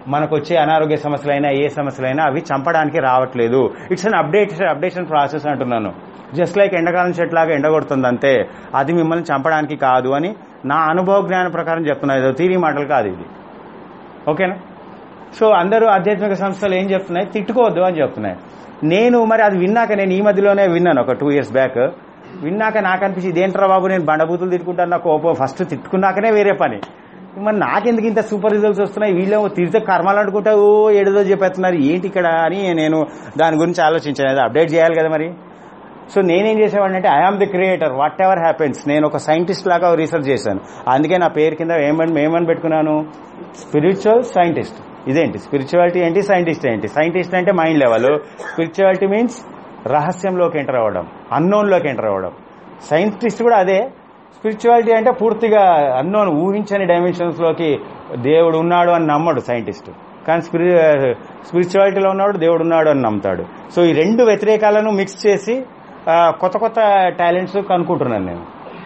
మనకు వచ్చే అనారోగ్య సమస్యలైనా ఏ సమస్యలైనా అవి చంపడానికి రావట్లేదు it's an update updation process అంటున్నాను జస్ట్ లైక్ ఎండాకాలం చెట్లాగా ఎండగొడుతుంది అంతే అది మిమ్మల్ని చంపడానికి కాదు అని నా అనుభవ జ్ఞానం ప్రకారం చెప్తున్నా ఏదో తీరి మాటలు కాదు ఇది ఓకేనా సో అందరూ ఆధ్యాత్మిక సంస్థలు ఏం చెప్తున్నాయి తిట్టుకోవద్దు అని చెప్తున్నాయి నేను మరి అది విన్నాక నేను ఈ మధ్యలోనే విన్నాను ఒక టూ ఇయర్స్ బ్యాక్ విన్నాక నాకు అనిపించి ఇదేంట్రా బాబు నేను బండబూతులు తిట్టుకుంటాను నాకు కోపం ఫస్ట్ తిట్టుకున్నాకనే వేరే పని మరి నాకెందుకు ఇంత సూపర్ రిజల్ట్స్ వస్తున్నాయి వీళ్ళేమో తిరిగితే కర్మలు అనుకుంటా ఓ ఏడుదో చెప్పేస్తున్నారు ఏంటి ఇక్కడ అని నేను దాని గురించి ఆలోచించాను అది అప్డేట్ చేయాలి కదా మరి సో నేనేం చేసేవాడిని అంటే I am the creator whatever happens నేను ఒక సైంటిస్ట్ లాగా రీసెర్చ్ చేశాను అందుకే నా పేరు కింద ఏమని ఏమని పెట్టుకున్నాను స్పిరిచువల్ సైంటిస్ట్ ఇదేంటి స్పిరిచువాలిటీ ఏంటి సైంటిస్ట్ ఏంటి సైంటిస్ట్ అంటే మైండ్ లెవెల్ స్పిరిచువాలిటీ మీన్స్ రహస్యంలోకి ఎంటర్ అవ్వడం అన్నోన్లోకి ఎంటర్ అవ్వడం సైంటిస్ట్ కూడా అదే స్పిరిచువాలిటీ అంటే పూర్తిగా అన్నోన్ ఊహించని డైమెన్షన్స్ లోకి దేవుడు ఉన్నాడు అని నమ్మడు సైంటిస్ట్ కానీ స్పిరి స్పిరిచువాలిటీలో ఉన్నాడు దేవుడు ఉన్నాడు అని నమ్ముతాడు సో ఈ రెండు వ్యతిరేకాలను మిక్స్ చేసి ఆ, కొత్త కొత్త టాలెంట్స్ కనుక్కుంటున్నాను నేను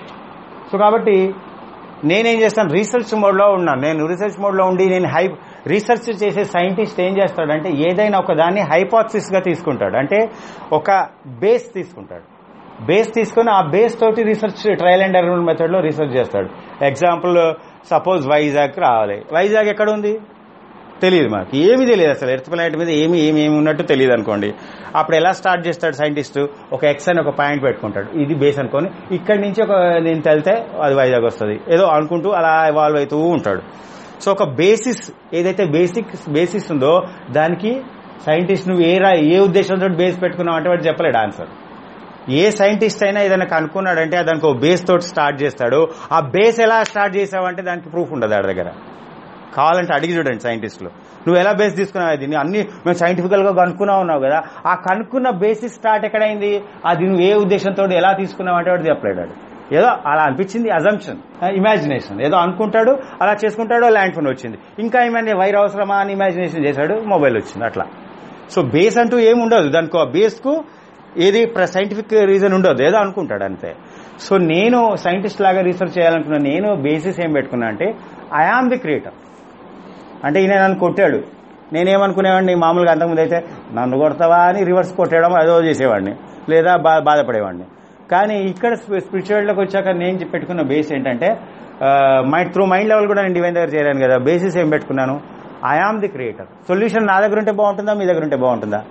సో కాబట్టి నేనేం చేస్తాను రీసెర్చ్ మోడ్లో ఉన్నాను నేను రీసెర్చ్ మోడ్లో ఉండి నేను హై రీసెర్చ్ చేసే సైంటిస్ట్ ఏం చేస్తాడంటే ఏదైనా ఒక దాన్ని హైపాథసిస్గా తీసుకుంటాడు అంటే ఒక బేస్ తీసుకుంటాడు బేస్ తీసుకొని ఆ బేస్ తోటి రీసెర్చ్ ట్రయల్ అండ్ ఎర్రర్ మెథడ్లో రీసెర్చ్ చేస్తాడు ఎగ్జాంపుల్ సపోజ్ వైజాగ్ రావాలి వైజాగ్ ఎక్కడ ఉంది తెలియదు మాకు ఏమీ తెలియదు అసలు ఎర్త్ ప్లానెట్ మీద ఏమి ఏమి ఏమి ఉన్నట్టు తెలియదు అనుకోండి అప్పుడు ఎలా స్టార్ట్ చేస్తాడు సైంటిస్ట్ ఒక ఎక్స్ అని ఒక పాయింట్ పెట్టుకుంటాడు ఇది బేస్ అనుకొని ఇక్కడి నుంచి ఒక నేను వెళ్తే అది వైజాగ్ వస్తుంది ఏదో అనుకుంటూ అలా ఎవాల్వ్ అవుతూ ఉంటాడు సో ఒక బేసిస్ ఏదైతే బేసిక్ బేసిస్ ఉందో దానికి సైంటిస్ట్ నువ్వు ఏ రా ఏ ఉద్దేశంతో బేస్ పెట్టుకున్నావు అంటే వాడు చెప్పలేడు ఆన్సర్ ఏ సైంటిస్ట్ అయినా ఏదైనా కనుక్కున్నాడంటే దానికి ఒక బేస్ తోటి స్టార్ట్ చేస్తాడు ఆ బేస్ ఎలా స్టార్ట్ చేసావంటే దానికి ప్రూఫ్ ఉండదు ఆడి దగ్గర కావాలంటే అడిగి చూడండి సైంటిస్టులు నువ్వు ఎలా బేస్ తీసుకున్నావు దీన్ని అన్ని మేము సైంటిఫికల్ గా కనుక్కున్నా ఉన్నావు కదా ఆ కనుక్కున్న బేసిస్ స్టార్ట్ ఎక్కడైంది అది నువ్వు ఏ ఉద్దేశంతో ఎలా తీసుకున్నావు అంటే వాడు చెప్పలేడు వాడు. ఏదో అలా అనిపించింది అజంప్షన్ ఇమాజినేషన్ ఏదో అనుకుంటాడు అలా చేసుకుంటాడు ల్యాండ్ ఫోన్ వచ్చింది ఇంకా ఏమైనా వైర్ అవసరమా అని ఇమాజినేషన్ చేశాడు మొబైల్ వచ్చింది అట్లా సో బేస్ అంటూ ఏమి ఉండదు దానికి ఆ బేస్ కు ఏది సైంటిఫిక్ రీజన్ ఉండదు ఏదో అనుకుంటాడు అంతే సో నేను సైంటిస్ట్ లాగా రీసెర్చ్ చేయాలనుకున్నా నేను బేసిస్ ఏం పెట్టుకున్నా అంటే ఐ ఆమ్ ది క్రియేటర్ అంటే ఈయన నన్ను కొట్టాడు నేనేమనుకునేవాడిని మామూలుగా అంతకుముందు అయితే నన్ను కొడతావా అని రివర్స్ కొట్టడం ఏదో చేసేవాడిని లేదా బా బాధపడేవాడిని కానీ ఇక్కడ స్పిరిచువల్లోకి వచ్చాక నేను పెట్టుకున్న బేస్ ఏంటంటే మైండ్ త్రూ మైండ్ లెవెల్ కూడా నేను డివైన్ దగ్గర చేరాను కదా బేసిస్ ఏం పెట్టుకున్నాను I am the creator solution నా దగ్గర ఉంటే బాగుంటుందా మీ దగ్గర ఉంటే బాగుంటుందా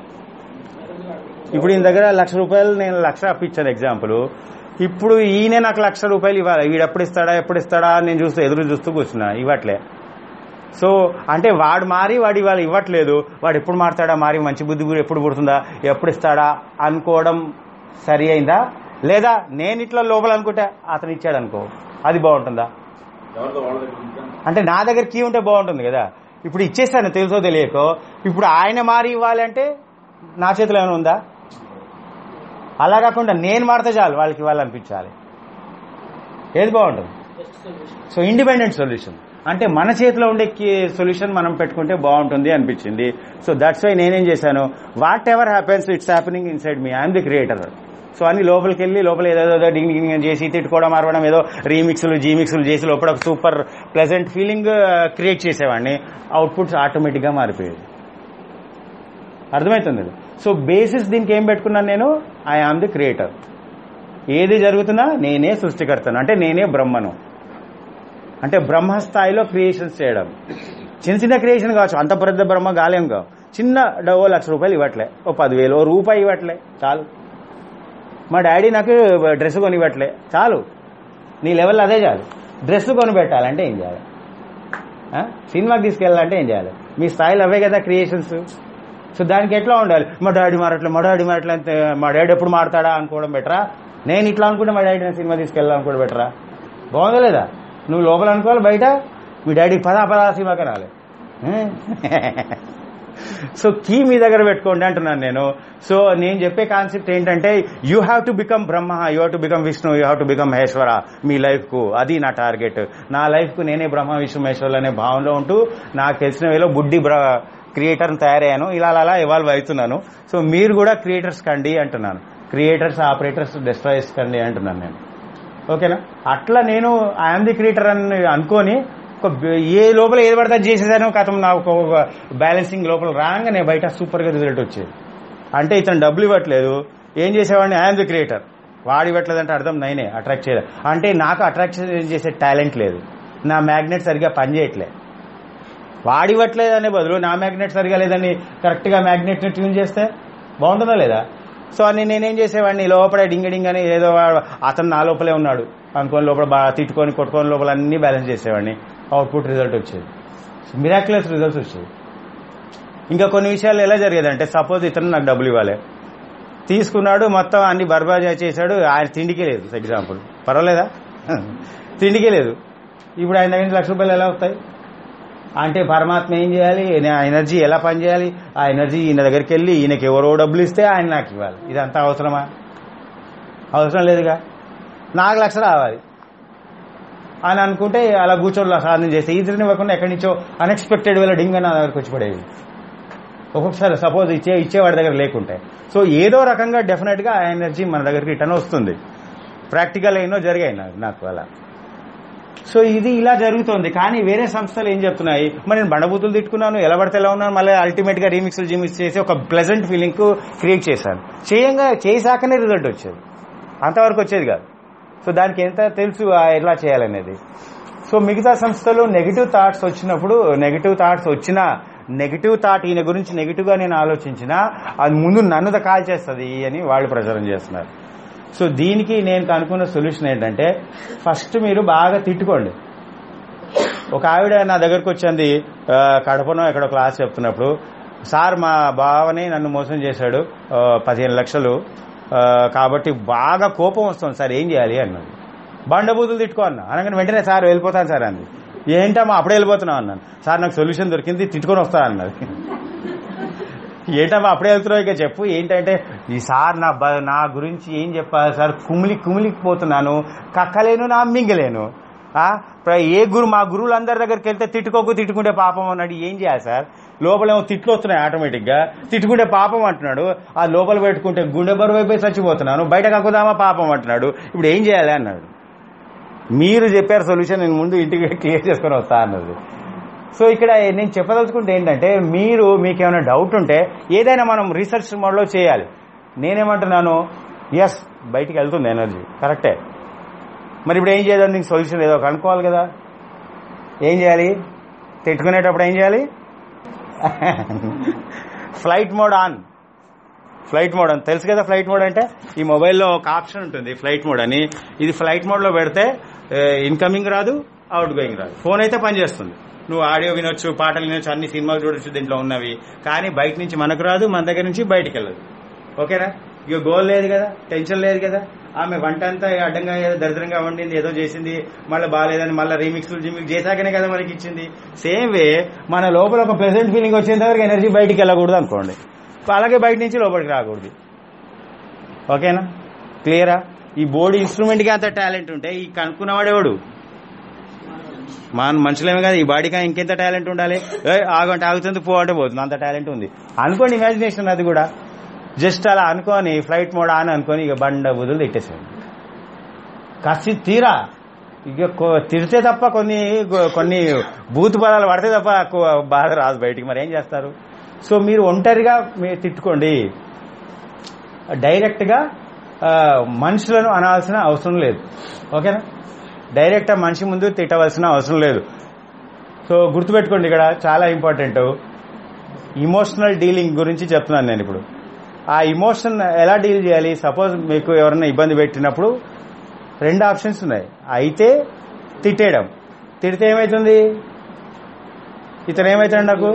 ఇప్పుడు ఈయన దగ్గర లక్ష రూపాయలు నేను లక్ష అప్పించాను ఎగ్జాంపుల్ ఇప్పుడు ఈయన నాకు లక్ష రూపాయలు ఇవ్వాలి వీడు ఎప్పుడు ఇస్తాడా ఎప్పుడు ఇస్తాడా అని నేను చూస్తూ ఎదురు చూస్తూ కూర్చున్నా ఇవ్వట్లే సో అంటే వాడు మారి వాడు ఇవాళ ఇవ్వట్లేదు వాడు ఎప్పుడు మారుతాడా మారి మంచి బుద్ధి గు- ఎప్పుడు పుడుతుందా ఎప్పుడు ఇస్తాడా అనుకోవడం సరి అయిందా లేదా నేను ఇట్లా లోపల అనుకుంటే అతను ఇచ్చాడు అనుకో అది బాగుంటుందా ఎవరితో వాళ్ళ దగ్గర ఉంటాను అంటే నా దగ్గర కీ ఉంటే బాగుంటుంది కదా ఇప్పుడు ఇచ్చేస్తాను తెలుసో తెలియకో ఇప్పుడు ఆయన మారి ఇవ్వాలంటే నా చేతిలో ఏమైనా ఉందా అలా కాకుండా నేను మారితే చాలు వాళ్ళకి ఇవ్వాలనిపించాలి ఏది బాగుంటుంది సో ఇండిపెండెంట్ సొల్యూషన్ అంటే మన చేతిలో ఉండే సొల్యూషన్ మనం పెట్టుకుంటే బాగుంటుంది అనిపించింది సో దట్స్ వై నేనేం చేశాను whatever happens it's happening inside me I am the creator so అన్ని లోపలికి వెళ్ళి లోపల ఏదో డింగ్ డింగ్ అని చేసి తిట్టుకోవడం అరవడం ఏదో రీమిక్స్లు జీమిక్స్లు చేసి లోపల ఒక సూపర్ ప్లెజెంట్ ఫీలింగ్ క్రియేట్ చేసేవాడిని అవుట్పుట్స్ ఆటోమేటిక్గా మారిపోయేది అర్థమవుతుంది ఇది. సో బేసిస్ దీనికి ఏం పెట్టుకున్నాను నేను ఐ ఆమ్ ది క్రియేటర్ ఏది జరుగుతున్నా నేనే సృష్టికర్తను అంటే నేనే బ్రహ్మను అంటే బ్రహ్మ స్థాయిలో క్రియేషన్స్ చేయడం చిన్న చిన్న క్రియేషన్ కావచ్చు అంత పెద్ద బ్రహ్మ గాలేం కావు చిన్న డ- ఓ లక్ష రూపాయలు ఇవ్వట్లే ఓ పదివేలు ఓ రూపాయి ఇవ్వట్లే చాలు మా డాడీ నాకు డ్రెస్ కొని ఇవ్వట్లే చాలు నీ లెవెల్ అదే చాలు డ్రెస్ కొని పెట్టాలంటే ఏం చేయాలి ఆ? సినిమాకి తీసుకెళ్ళాలంటే ఏం చేయాలి మీ స్థాయిలో అవే కదా క్రియేషన్స్ సో దానికి ఎట్లా ఉండాలి మా డాడీ మారట్లే మా డాడీ మారట్లే అంటే మా డాడీ ఎప్పుడు మారతాడా అనుకోవడం బెటరా నేను ఇట్లా అనుకుంటే మా డాడీ సినిమా తీసుకెళ్ళాలనుకోవడం బెటరా బాగుందా లేదా నువ్వు లోపల అనుకోవాలి బయట మీ డాడీ పదా పదా సినిమాకి రాలి సో కీ మీ దగ్గర పెట్టుకోండి అంటున్నాను నేను సో నేను చెప్పే కాన్సెప్ట్ ఏంటంటే you have to become Brahma you have to become Vishnu you have to become Maheshwara మీ లైఫ్ కు అది నా టార్గెట్ నా లైఫ్ కు నేనే బ్రహ్మ విష్ణు మహేశ్వరులు అనే భావనలో ఉంటూ నాకు తెలిసిన వేలో బుడ్డి బ్ర క్రియేటర్ తయారయ్యాను ఇలా అలా అలా ఎవాల్వ్ అవుతున్నాను సో మీరు కూడా క్రియేటర్స్ కండి అంటున్నాను క్రియేటర్స్ ఆపరేటర్స్ డిస్ట్రాయర్స్ కండి అంటున్నాను నేను ఓకేనా అట్లా నేను ఐఎమ్ ది క్రియేటర్ అని అనుకొని ఒక బ- ఏ లోపల ఏది పడితే అది చేసేసాను కథం నాకు ఒక బ్యాలెన్సింగ్ లోపల రాగానే బయట సూపర్గా రిజల్ట్ వచ్చేది అంటే ఇతను డబ్బులు ఇవ్వట్లేదు ఏం చేసేవాడిని ఐఎమ్ ది క్రియేటర్ వాడు ఇవ్వట్లేదంటే అర్థం నైనే అట్రాక్ట్ చేయలేదు అంటే నాకు అట్రాక్షన్ చేసే టాలెంట్ లేదు నా మ్యాగ్నెట్ సరిగా పనిచేయట్లే వాడు ఇవ్వట్లేదు అనే బదులు నా మ్యాగ్నెట్ సరిగా లేదని కరెక్ట్గా మ్యాగ్నెట్ని ట్యూన్ చేస్తే బాగుంటుందా లేదా సో అని నేనేం చేసేవాడిని లోపల డింగ్ డింగ్ అని ఏదో వాడు- అతను నా లోపలే ఉన్నాడు అనుకోని లోపల బాగా తిట్టుకొని కొట్టుకొని లోపల అన్ని బ్యాలెన్స్ చేసేవాడిని అవుట్పుట్ రిజల్ట్ వచ్చేది మిరాక్యులస్ రిజల్ట్స్ వచ్చేది ఇంకా కొన్ని విషయాలు ఎలా జరిగేదంటే సపోజ్ ఇతను నాకు డబ్బులు ఇవ్వాలి తీసుకున్నాడు మొత్తం అన్ని బర్బాజా చేశాడు ఆయన తిండికే లేదు ఎగ్జాంపుల్ పర్వాలేదా తిండికే లేదు ఇప్పుడు ఆయన దగ్గర నుంచి లక్ష రూపాయలు ఎలా వస్తాయి అంటే పరమాత్మ ఏం చేయాలి ఆ ఎనర్జీ ఎలా పనిచేయాలి ఆ ఎనర్జీ ఈయన దగ్గరికి వెళ్ళి ఈయనకి ఎవరో డబ్బులు ఇస్తే ఆయన నాకు ఇవ్వాలి ఇదంతా అవసరమా అవసరం లేదుగా నాకు లక్ష రావాలి అని అనుకుంటే అలా కూర్చొని సాధన చేస్తే ఇద్దరిని ఇవ్వకుండా ఎక్కడి నుంచో అన్ఎక్స్పెక్టెడ్ వేళ డింగ్ నా దగ్గరకు వచ్చి పడేవి ఒక్కొక్కసారి సపోజ్ ఇచ్చే ఇచ్చేవాడి దగ్గర లేకుంటే సో ఏదో రకంగా డెఫినెట్గా ఆ ఎనర్జీ మన దగ్గరికి రిటర్న్ వస్తుంది ప్రాక్టికల్ ఎన్నో జరిగాయి నాకు నాకు అలా సో ఇది ఇలా జరుగుతోంది కానీ వేరే సంస్థలు ఏం చెప్తున్నాయి మరి నేను బండబూతులు తిట్టుకున్నాను ఎలా పడితే ఎలా ఉన్నాను మళ్ళీ అల్టిమేట్ గా రీమిక్స్ జిమిక్స్ చేసి ఒక ప్లెజెంట్ ఫీలింగ్ కు క్రియేట్ చేశాను చేయంగా చేశాకనే రిజల్ట్ వచ్చేది అంతవరకు వచ్చేది కాదు సో దానికి ఎంత తెలుసు ఆ ఎలా చేయాలనేది సో మిగతా సంస్థలు నెగిటివ్ థాట్స్ వచ్చినప్పుడు నెగిటివ్ థాట్స్ వచ్చినా నెగిటివ్ థాట్ ఈయన గురించి నెగిటివ్ గా నేను ఆలోచించినా అది ముందు నన్ను కాల్ చేస్తుంది అని వాళ్ళు ప్రచారం చేస్తున్నారు సో దీనికి నేను కనుక్కున్న సొల్యూషన్ ఏంటంటే ఫస్ట్ మీరు బాగా తిట్టుకోండి ఒక ఆవిడ నా దగ్గరకు వచ్చింది ఆ, కడపనో ఎక్కడో క్లాస్ చెప్తున్నప్పుడు సార్ మా బావని నన్ను మోసం చేశాడు ఆ, పదిహేను లక్షలు ఆ, కాబట్టి బాగా కోపం వస్తుంది సార్ ఏం చేయాలి అన్నది బండబూతులు తిట్టుకో అన్న అనగానే వెంటనే సార్ వెళ్ళిపోతాను సార్ అంది ఏంటమ్మా అప్పుడే వెళ్ళిపోతున్నావు అన్నాను సార్ నాకు సొల్యూషన్ దొరికింది తిట్టుకొని వస్తా అన్నది ఏంటమ్మా అప్పుడే వెళ్తున్నావు ఇక చెప్పు ఏంటంటే ఈ సార్ నా బ- నా గురించి ఏం చెప్పాలి సార్ కుమిలి కుమిలిపోతున్నాను కక్కలేను నా మింగలేను ఆ, ప్ర- ఏ గురు మా గురువులందరి దగ్గరికి వెళ్తే తిట్టుకోకు తిట్టుకుంటే పాపం అన్నాడు ఏం చేయాలి సార్ లోపలేమో తిట్లు వస్తున్నాయి ఆటోమేటిక్ గా తిట్టుకుంటే పాపం అంటున్నాడు ఆ లోపల పెట్టుకుంటే గుండె బరువు అయిపోయి చచ్చిపోతున్నాను బయట కక్కుదామా పాపం అంటున్నాడు ఇప్పుడు ఏం చేయాలి అన్నాడు మీరు చెప్పారు సొల్యూషన్ నేను ముందు ఇంటికి క్లియర్ చేసుకొని వస్తా అన్నది సో ఇక్కడ నేను చెప్పదలుచుకుంటే ఏంటంటే మీరు మీకు ఏమైనా డౌట్ ఉంటే ఏదైనా మనం రీసెర్చ్ మోడ్లో చేయాలి నేనేమంటున్నాను ఎస్ బయటికి వెళ్తుంది ఎనర్జీ కరెక్టే మరి ఇప్పుడు ఏం చేయాలి నీకు సొల్యూషన్ ఏదో కనుక్కోవాలి కదా ఏం చేయాలి తిట్టుకునేటప్పుడు ఏం చేయాలి flight mode on flight mode అని తెలుసు కదా ఫ్లైట్ మోడ్ అంటే ఈ మొబైల్లో ఒక ఆప్షన్ ఉంటుంది ఫ్లైట్ మోడ్ అని ఇది ఫ్లైట్ మోడ్లో పెడితే ఇన్కమింగ్ రాదు అవుట్ గోయింగ్ రాదు ఫోన్ అయితే పనిచేస్తుంది నువ్వు ఆడియో వినొచ్చు పాటలు వినొచ్చు అన్ని సినిమాలు చూడొచ్చు దీంట్లో ఉన్నవి కానీ బయట నుంచి మనకు రాదు మన దగ్గర నుంచి బయటికి వెళ్ళదు ఓకేనా ఇక గోల్ లేదు కదా టెన్షన్ లేదు కదా ఆమె వంట అంతా అడ్డంగా ఏదో దరిద్రంగా వండింది ఏదో చేసింది మళ్ళీ బాగాలేదని మళ్ళీ రీమిక్స్ జిమిక్స్ చేశాకనే కదా మనకి ఇచ్చింది సేమ్ వే మన లోపల ఒక ప్రెసెంట్ ఫీలింగ్ వచ్చేంత వరకు ఎనర్జీ బయటికి వెళ్ళకూడదు అనుకోండి అలాగే బయట నుంచి లోపలికి రాకూడదు ఓకేనా క్లియరా ఈ బోర్డు ఇన్స్ట్రుమెంట్ కి అంత టాలెంట్ ఉంటే ఈ కనుక్కున్నవాడేవాడు మన మనుషులేమే కదా ఈ బాడీకి ఇంకెంత టాలెంట్ ఉండాలి ఏ ఆగంటే ఆగుతుంది పో అంటే పోతుంది అంత టాలెంట్ ఉంది అనుకోండి ఇమాజినేషన్ అది కూడా జస్ట్ అలా అనుకొని ఫ్లైట్ మోడ్ ఆన్ అనుకొని ఇక బండ బుదులు తిట్టేసేయండి కసి తీరా ఇక కొ- తిడితే తప్ప కొన్ని కొన్ని బూత్ పదాలు పడితే తప్ప కొ- బాధ రాదు బయటికి మరి ఏం చేస్తారు సో మీరు ఒంటరిగా మీరు తిట్టుకోండి డైరెక్ట్గా ఆ, మనుషులను అనాల్సిన అవసరం లేదు ఓకేనా డైరెక్ట్ మనిషి ముందు తిట్టవలసిన అవసరం లేదు సో గుర్తుపెట్టుకోండి ఇక్కడ చాలా ఇంపార్టెంట్ ఇమోషనల్ డీలింగ్ గురించి చెప్తున్నాను నేను ఇప్పుడు ఆ ఇమోషన్ ఎలా డీల్ చేయాలి సపోజ్ మీకు ఎవరైనా ఇబ్బంది పెట్టినప్పుడు రెండు ఆప్షన్స్ ఉన్నాయి అయితే తిట్టేయడం తిడితే ఏమవుతుంది ఇతను ఏమవుతాడు నాకు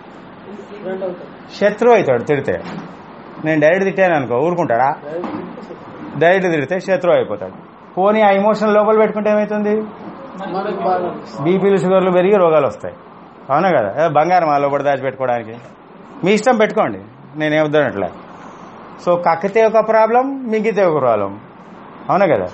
శత్రువు అవుతాడు తిడితే నేను డైరెక్ట్ తిట్టాను అనుకో ఊరుకుంటాడా డైరెక్ట్ తిడితే శత్రువు అయిపోతాడు పోనీ ఆ ఇమోషన్ లోపల పెట్టుకుంటే ఏమవుతుంది మనకు బాగా అనిపిస్తుంది. బీపీలు షుగర్లు పెరిగి రోగాలు వస్తాయి అవునా కదా ఏ బంగారం ఆ లోపల దాచిపెట్టుకోవడానికి మీ ఇష్టం పెట్టుకోండి నేనేం వద్దనట్లే సో కక్కితే ఒక ప్రాబ్లం మింగితే ఒక ప్రాబ్లం అవునా కదా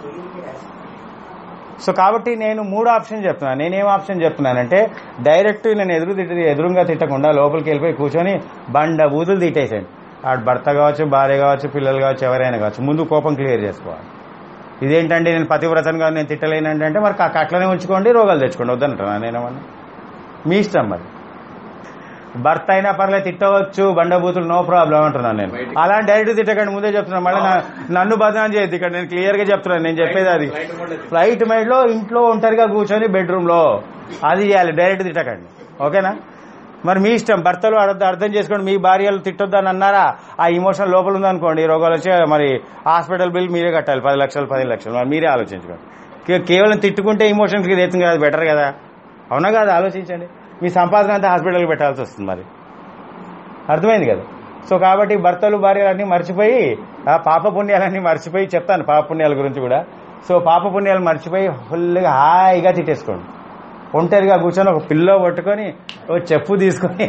సో కాబట్టి నేను మూడు ఆప్షన్ చెప్తున్నాను నేనేం ఆప్షన్ చెప్తున్నానంటే డైరెక్ట్ నేను ఎదురు తిట్టి ఎదురుగా తిట్టకుండా లోపలికి వెళ్ళిపోయి కూర్చొని బండ బూతులు తిట్టేసాను ఆడు భర్త కావచ్చు భార్య కావచ్చు పిల్లలు కావచ్చు ఎవరైనా కావచ్చు ముందు కోపం క్లియర్ చేసుకోవాలి ఇదేంటండి నేను పతివ్రతంగా నేను తిట్టలేనండి అంటే మరి కా- అట్లనే ఉంచుకోండి రోగాలు తెచ్చుకోండి వద్దంటున్నా నేనేమన్నా మీ ఇష్టం మరి భర్త అయినా పర్లేదు తిట్టవచ్చు బండబూతులు నో ప్రాబ్లం అంటున్నాను నేను అలా డైరెక్ట్ తిట్టకండి ముందే చెప్తున్నాను మళ్ళీ నా- నన్ను బదనాం చేయొద్దు ఇక్కడ నేను క్లియర్ గా చెప్తున్నాను నేను చెప్పేది అది ఫ్లైట్ మైడ్ లో ఇంట్లో ఒంటరిగా కూర్చొని బెడ్రూమ్ లో అది చేయాలి డైరెక్ట్ తిట్టకండి ఓకేనా మరి మీ ఇష్టం భర్తలు అర్థం అర్థం చేసుకోండి మీ భార్యలు తిట్టొద్దని అన్నారా ఆ ఇమోషన్ లోపల ఉందనుకోండి ఈ రోగాలు వచ్చి మరి హాస్పిటల్ బిల్ మీరే కట్టాలి పది లక్షలు పది లక్షలు మరి మీరే ఆలోచించుకోండి కే- కేవలం తిట్టుకుంటే ఇమోషన్స్కి రేతుంది కదా బెటర్ కదా అవునా కాదు ఆలోచించండి మీ సంపాదన అంతా హాస్పిటల్కి పెట్టాల్సి వస్తుంది మరి అర్థమైంది కదా సో కాబట్టి భర్తలు భార్యలన్నీ మర్చిపోయి ఆ పాప పుణ్యాలన్నీ మర్చిపోయి చెప్తాను పాప పుణ్యాల గురించి కూడా సో పాప పుణ్యాలు మర్చిపోయి ఫుల్గా హాయిగా తిట్టేసుకోండి ఒంటరిగా కూర్చొని ఒక పిల్లో పట్టుకొని ఓ చెప్పు తీసుకొని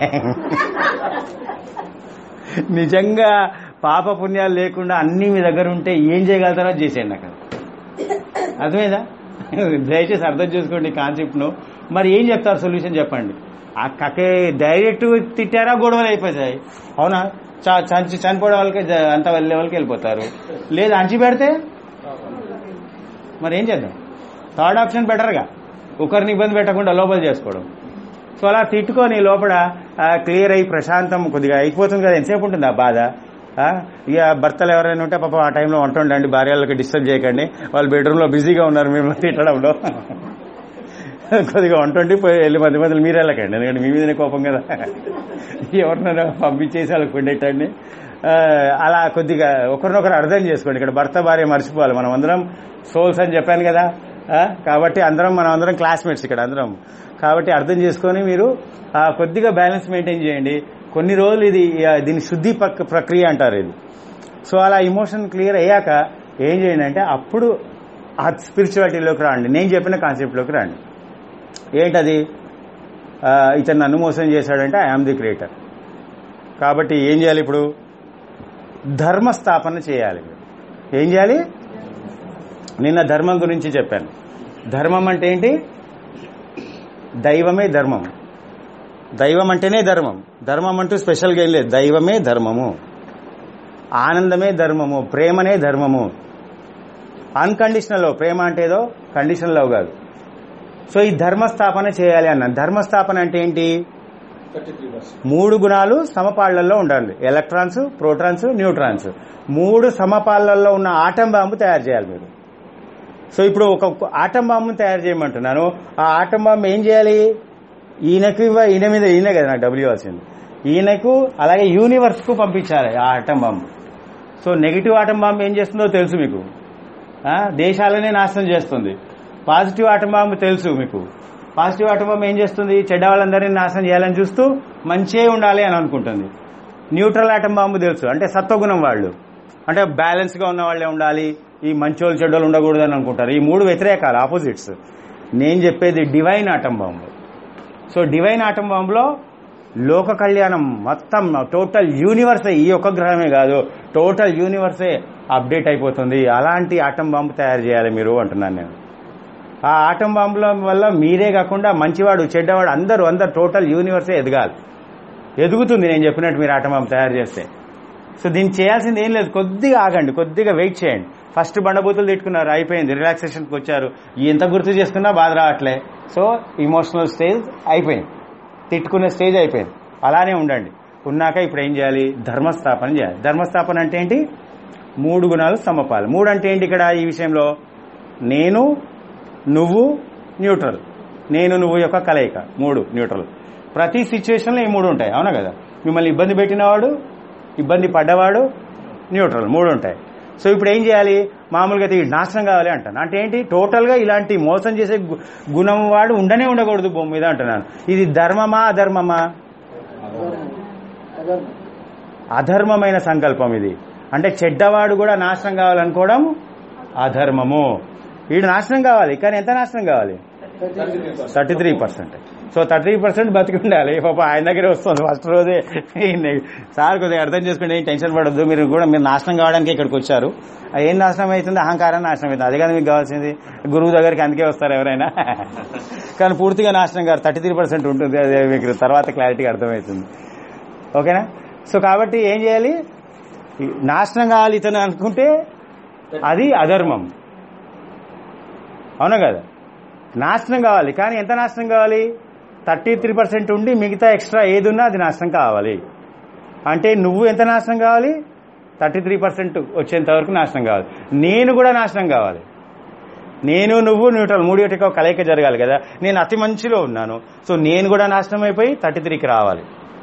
నిజంగా పాప పుణ్యాలు లేకుండా అన్ని మీ దగ్గర ఉంటే ఏం చేయగలుగుతారో అది చేసేయండి అక్కడ అర్థమైందా దయచేసి అర్థం చేసుకోండి కాన్సెప్ట్ను మరి ఏం చెప్తారు సొల్యూషన్ చెప్పండి ఆ కకే డైరెక్ట్ తిట్టారా గొడవలు అయిపోతాయి అవునా చ- చంచి చనిపోవడం వాళ్ళకి జ- అంత వెళ్ళే వాళ్ళకి వెళ్ళిపోతారు లేదు అంచి పెడితే మరి ఏం చేద్దాం థర్డ్ ఆప్షన్ బెటర్గా ఒకరిని ఇబ్బంది పెట్టకుండా లోపల చేసుకోవడం సో అలా తిట్టుకొని లోపల క్లియర్ అయ్యి ప్రశాంతం కొద్దిగా అయిపోతుంది కదా ఎంతసేపు ఉంటుంది ఆ బాధ ఆ, ఇక భర్తలు ఎవరైనా ఉంటే పాపం ఆ టైంలో వంట ఉండండి భార్యలకు డిస్టర్బ్ చేయకండి వాళ్ళు బెడ్రూమ్లో బిజీగా ఉన్నారు మిమ్మల్ని తిట్టడంలో కొద్దిగా వంట వండి పోయి వెళ్ళి మధ్య మధ్యలో మీరు వెళ్ళకండి ఎందుకంటే మీ మీదనే కోపం కదా ఎవరినైనా పంపించేసి వాళ్ళకి ఉండేటండి ఆ, అలా కొద్దిగా ఒకరినొకరు అర్థం చేసుకోండి ఇక్కడ భర్త భార్య మర్చిపోవాలి మనం అందరం సోల్స్ అని చెప్పాను కదా ఆ, కాబట్టి అందరం మనం అందరం క్లాస్మేట్స్ ఇక్కడ అందరం కాబట్టి అర్థం చేసుకొని మీరు ఆ, కొద్దిగా బ్యాలెన్స్ మెయింటైన్ చేయండి కొన్ని రోజులు ఇది ఆ, దీని శుద్ధి పక్- ప్రక్రియ అంటారు ఇది సో అలా ఇమోషన్ క్లియర్ అయ్యాక ఏం చేయండి అంటే అప్పుడు ఆ స్పిరిచువాలిటీలోకి రండి నేను చెప్పిన కాన్సెప్ట్లోకి రండి ఏంటది ఆ, ఇతను నన్ను మోసం చేశాడంటే ఐఆమ్ ది క్రియేటర్ కాబట్టి ఏం చేయాలి ఇప్పుడు ధర్మస్థాపన చేయాలి ఏం చేయాలి నిన్న ధర్మం గురించి చెప్పాను ధర్మం అంటే ఏంటి దైవమే ధర్మం దైవం అంటేనే ధర్మం ధర్మం అంటూ స్పెషల్గా ఏం లేదు దైవమే ధర్మము ఆనందమే ధర్మము ప్రేమనే ధర్మము అన్కండిషనల్ లవ్ ప్రేమ అంటే ఏదో కండిషనల్ లవ్ కాదు సో ఈ ధర్మస్థాపన చేయాలి అన్న ధర్మస్థాపన అంటే ఏంటి థర్టీ త్రీ పర్సెంట్ మూడు గుణాలు సమపాళ్లలో ఉండాలి ఎలక్ట్రాన్స్ ప్రోటాన్స్ న్యూట్రాన్స్ మూడు సమపాళ్లలో ఉన్న ఆటం బాంబు తయారు చేయాలి మీరు సో ఇప్పుడు ఒక ఆటం బాంబును తయారు చేయమంటున్నాను ఆ ఆటం బాంబు ఏం చేయాలి ఈయనకు ఇవ్వ ఈయన మీద ఈయనే కదా నాకు డబ్బులు ఇవ్వాల్సింది ఈయనకు అలాగే యూనివర్స్ కు పంపించాలి ఆ atom bomb so negative atom bomb ఏం చేస్తుందో తెలుసు మీకు ఆ, దేశాలనే నాశనం చేస్తుంది పాజిటివ్ ఆటం బాంబు తెలుసు మీకు పాజిటివ్ ఆటం బాంబు ఏం చేస్తుంది చెడ్డ వాళ్ళందరినీ నాశనం చేయాలని చూస్తూ మంచే ఉండాలి అని అనుకుంటుంది న్యూట్రల్ ఆటం బాంబు తెలుసు అంటే సత్వగుణం వాళ్ళు అంటే బ్యాలెన్స్ గా ఉన్న వాళ్ళే ఉండాలి ఈ మంచోళ్ళు చెడ్డోళ్ళు ఉండకూడదు అని అనుకుంటారు ఈ మూడు వ్యతిరేకాలు ఆపోజిట్స్ నేను చెప్పేది divine atom bomb so divine atom బాంబులో లోక కళ్యాణం మొత్తం టోటల్ యూనివర్సే ఈ ఒక్క గ్రహమే కాదు టోటల్ యూనివర్సే అప్డేట్ అయిపోతుంది అలాంటి ఆటం బాంబు తయారు చేయాలి మీరు అంటున్నాను నేను ఆ ఆటం బాంబుల వల్ల మీరే కాకుండా మంచివాడు చెడ్డవాడు అందరూ అందరు టోటల్ యూనివర్సే ఎదగాలి ఎదుగుతుంది నేను చెప్పినట్టు మీరు ఆటం బాంబు తయారు చేస్తే సో దీన్ని చేయాల్సింది ఏం లేదు కొద్దిగా ఆగండి కొద్దిగా వెయిట్ చేయండి ఫస్ట్ బండబూతులు తిట్టుకున్నారు అయిపోయింది రిలాక్సేషన్కి వచ్చారు ఎంత గుర్తు చేసుకున్నా బాధ రావట్లే సో ఇమోషనల్ స్టేజ్ అయిపోయింది తిట్టుకునే స్టేజ్ అయిపోయింది అలానే ఉండండి ఉన్నాక ఇప్పుడు ఏం చేయాలి ధర్మస్థాపన చేయాలి ధర్మస్థాపన అంటే ఏంటి మూడు గుణాలు సమపాలు మూడు అంటే ఏంటి ఇక్కడ ఈ విషయంలో నేను నువ్వు న్యూట్రల్ నేను నువ్వు యొక్క కలయిక మూడు న్యూట్రల్ ప్రతి సిచ్యువేషన్లో ఈ మూడు ఉంటాయి అవునా కదా మిమ్మల్ని ఇబ్బంది పెట్టినవాడు ఇబ్బంది పడ్డవాడు న్యూట్రల్ మూడు ఉంటాయి సో ఇప్పుడు ఏం చేయాలి మామూలుగా అయితే ఈ నాశనం కావాలి అంటాను అంటే ఏంటి టోటల్గా ఇలాంటి మోసం చేసే గు- గుణం వాడు ఉండనే ఉండకూడదు భూమి మీద అంటున్నాను ఇది ధర్మమా అధర్మమా అధర్మం అధర్మమైన సంకల్పం ఇది అంటే చెడ్డవాడు కూడా నాశనం కావాలనుకోవడం అధర్మము వీడు నాశనం కావాలి కానీ ఎంత నాశనం కావాలి thirty three percent so thirty percent బతికి ఉండాలి పాప ఆయన దగ్గరే వస్తుంది ఫస్ట్ రోజే ఈయన్ని సార్ కొద్దిగా అర్థం చేసుకుని ఏం టెన్షన్ పడద్దు మీరు కూడా మీరు నాశనం కావడానికి ఇక్కడికి వచ్చారు ఆ ఏం నాశనం అవుతుంది అహంకారం నాశనం అవుతుంది అది కదా మీకు కావాల్సింది గురువు దగ్గరికి అందుకే వస్తారు ఎవరైనా కానీ పూర్తిగా నాశనం కాదు థర్టీ త్రీ పర్సెంట్ ఉంటుంది అదే మీకు తర్వాత క్లారిటీగా అర్థమవుతుంది ఓకేనా సో కాబట్టి ఏం చేయాలి ఈ నాశనం కావాలి ఇతను అనుకుంటే అది అధర్మం అవునా కదా నాశనం కావాలి కానీ ఎంత నాశనం కావాలి థర్టీ త్రీ పర్సెంట్ ఉండి మిగతా ఎక్స్ట్రా ఏది ఉన్నా అది నాశనం కావాలి అంటే నువ్వు ఎంత నాశనం కావాలి థర్టీ త్రీ పర్సెంట్ వచ్చేంత వరకు నాశనం కావాలి నేను కూడా నాశనం కావాలి నేను నువ్వు న్యూట్రల్ మూడిటికి ఒక కలయిక జరగాలి కదా నేను అతి మంచిలో ఉన్నాను సో నేను కూడా నాశనం అయిపోయి థర్టీ త్రీకి రావాలి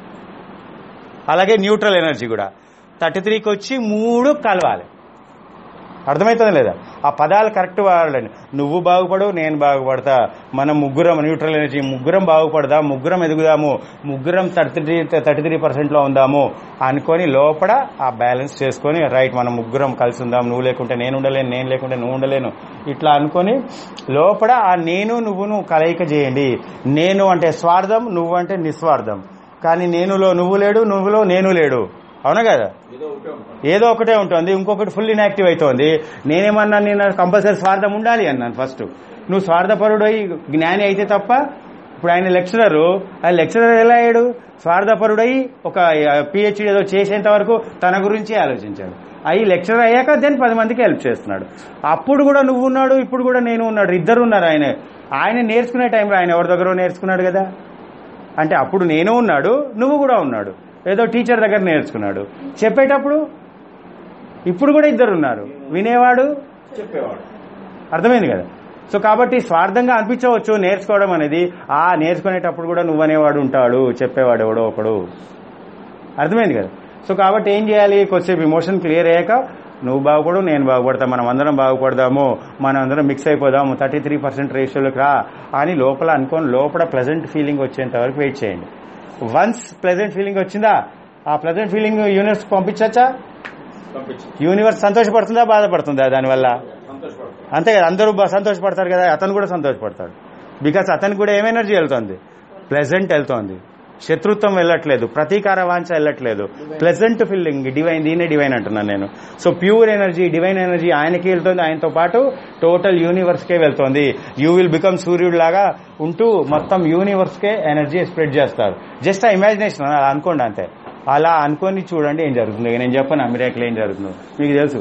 అలాగే న్యూట్రల్ ఎనర్జీ కూడా థర్టీ త్రీకి వచ్చి మూడు కలవాలి అర్థమవుతుంది లేదా ఆ పదాలు కరెక్ట్ వాడాలండి నువ్వు బాగుపడు నేను బాగుపడతా మనం ముగ్గురం న్యూట్రల్ ఎనర్జీ ముగ్గురం బాగుపడదాం ముగ్గురం ఎదుగుదాము ముగ్గురం థర్టీ త్రీ థర్టీ త్రీ పర్సెంట్లో ఉందాము అనుకొని లోపల ఆ బ్యాలెన్స్ చేసుకొని రైట్ మనం ముగ్గురం కలిసి ఉందాం నువ్వు లేకుంటే నేను ఉండలేను నేను లేకుంటే నువ్వు ఉండలేను ఇట్లా అనుకొని లోపల ఆ నేను నువ్వును కలయిక చేయండి నేను అంటే స్వార్థం నువ్వు అంటే నిస్వార్థం కానీ నేనులో నువ్వు లేడు నువ్వులో నేను లేడు అవునా కదా ఏదో ఒకటే ఉంటాం ఏదో ఒకటే ఉంటుంది ఇంకొకటి ఫుల్ ఇన్యాక్టివ్ అవుతోంది నేనేమన్నా నేను కంపల్సరీ స్వార్థం ఉండాలి అన్నాను ఫస్ట్ నువ్వు స్వార్థపరుడు జ్ఞాని అయితే తప్ప ఇప్పుడు ఆయన లెక్చరరు ఆ లెక్చరర్ ఎలా అయ్యాడు స్వార్థపరుడై ఒక పిహెచ్డి ఏదో చేసేంత వరకు తన గురించి ఆలోచించాడు అవి లెక్చరర్ అయ్యాక దెన్ పది మందికి హెల్ప్ చేస్తున్నాడు అప్పుడు కూడా నువ్వు ఉన్నాడు ఇప్పుడు కూడా నేను ఉన్నాడు ఇద్దరు ఉన్నారు ఆయన ఆయన నేర్చుకునే టైంలో ఆయన ఎవరి దగ్గర నేర్చుకున్నాడు కదా అంటే అప్పుడు నేను ఉన్నాడు నువ్వు కూడా ఉన్నాడు ఏదో టీచర్ దగ్గర నేర్చుకున్నాడు చెప్పేటప్పుడు ఇప్పుడు కూడా ఇద్దరు ఉన్నారు వినేవాడు చెప్పేవాడు అర్థమైంది కదా సో కాబట్టి స్వార్థంగా అనిపించవచ్చు నేర్చుకోవడం అనేది ఆ నేర్చుకునేటప్పుడు కూడా నువ్వనేవాడు ఉంటాడు చెప్పేవాడు ఎవడో ఒకడు అర్థమైంది కదా సో కాబట్టి ఏం చేయాలి కొద్దిసేపు ఇమోషన్ క్లియర్ అయ్యాక నువ్వు బాగుపడు నేను బాగుపడతా మనం అందరం బాగుపడదాము మనం అందరం మిక్స్ అయిపోదాము థర్టీ త్రీ పర్సెంట్ రేషియోలోకి రా అని లోపల అనుకోని లోపల ప్లెజెంట్ ఫీలింగ్ వచ్చేంత వరకు వెయిట్ చేయండి వన్స్ ప్లెజెంట్ ఫీలింగ్ వచ్చిందా ఆ ప్లెజెంట్ ఫీలింగ్ యూనివర్స్ పంపించచ్చా పంపించి యూనివర్స్ సంతోషపడుతుందా బాధపడుతుందా దానివల్ల సంతోషపడతాం అంతే కదా అందరూ బా- సంతోషపడతారు కదా అతను కూడా సంతోషపడతాడు బికాస్ అతనికి కూడా ఏం ఎనర్జీ వెళ్తోంది ప్లెజెంట్ వెళ్తోంది శత్రుత్వం వెళ్ళట్లేదు ప్రతీకార వాంఛ వెళ్ళట్లేదు ప్లెజెంట్ ఫీలింగ్ డివైన్ దీనే డివైన్ అంటున్నాను నేను so pure energy divine energy ఆయనకి వెళ్తుంది ఆయనతో పాటు టోటల్ యూనివర్స్కే వెళ్తోంది యూ విల్ బికమ్ సూర్యుడు లాగా ఉంటూ మొత్తం యూనివర్స్కే ఎనర్జీ స్ప్రెడ్ చేస్తారు జస్ట్ ఆ ఇమాజినేషన్ అలా అనుకోండి అంతే అలా అనుకొని చూడండి ఏం జరుగుతుంది ఇక నేను చెప్పను మిరాకిల్ ఏం జరుగుతుందో మీకు తెలుసు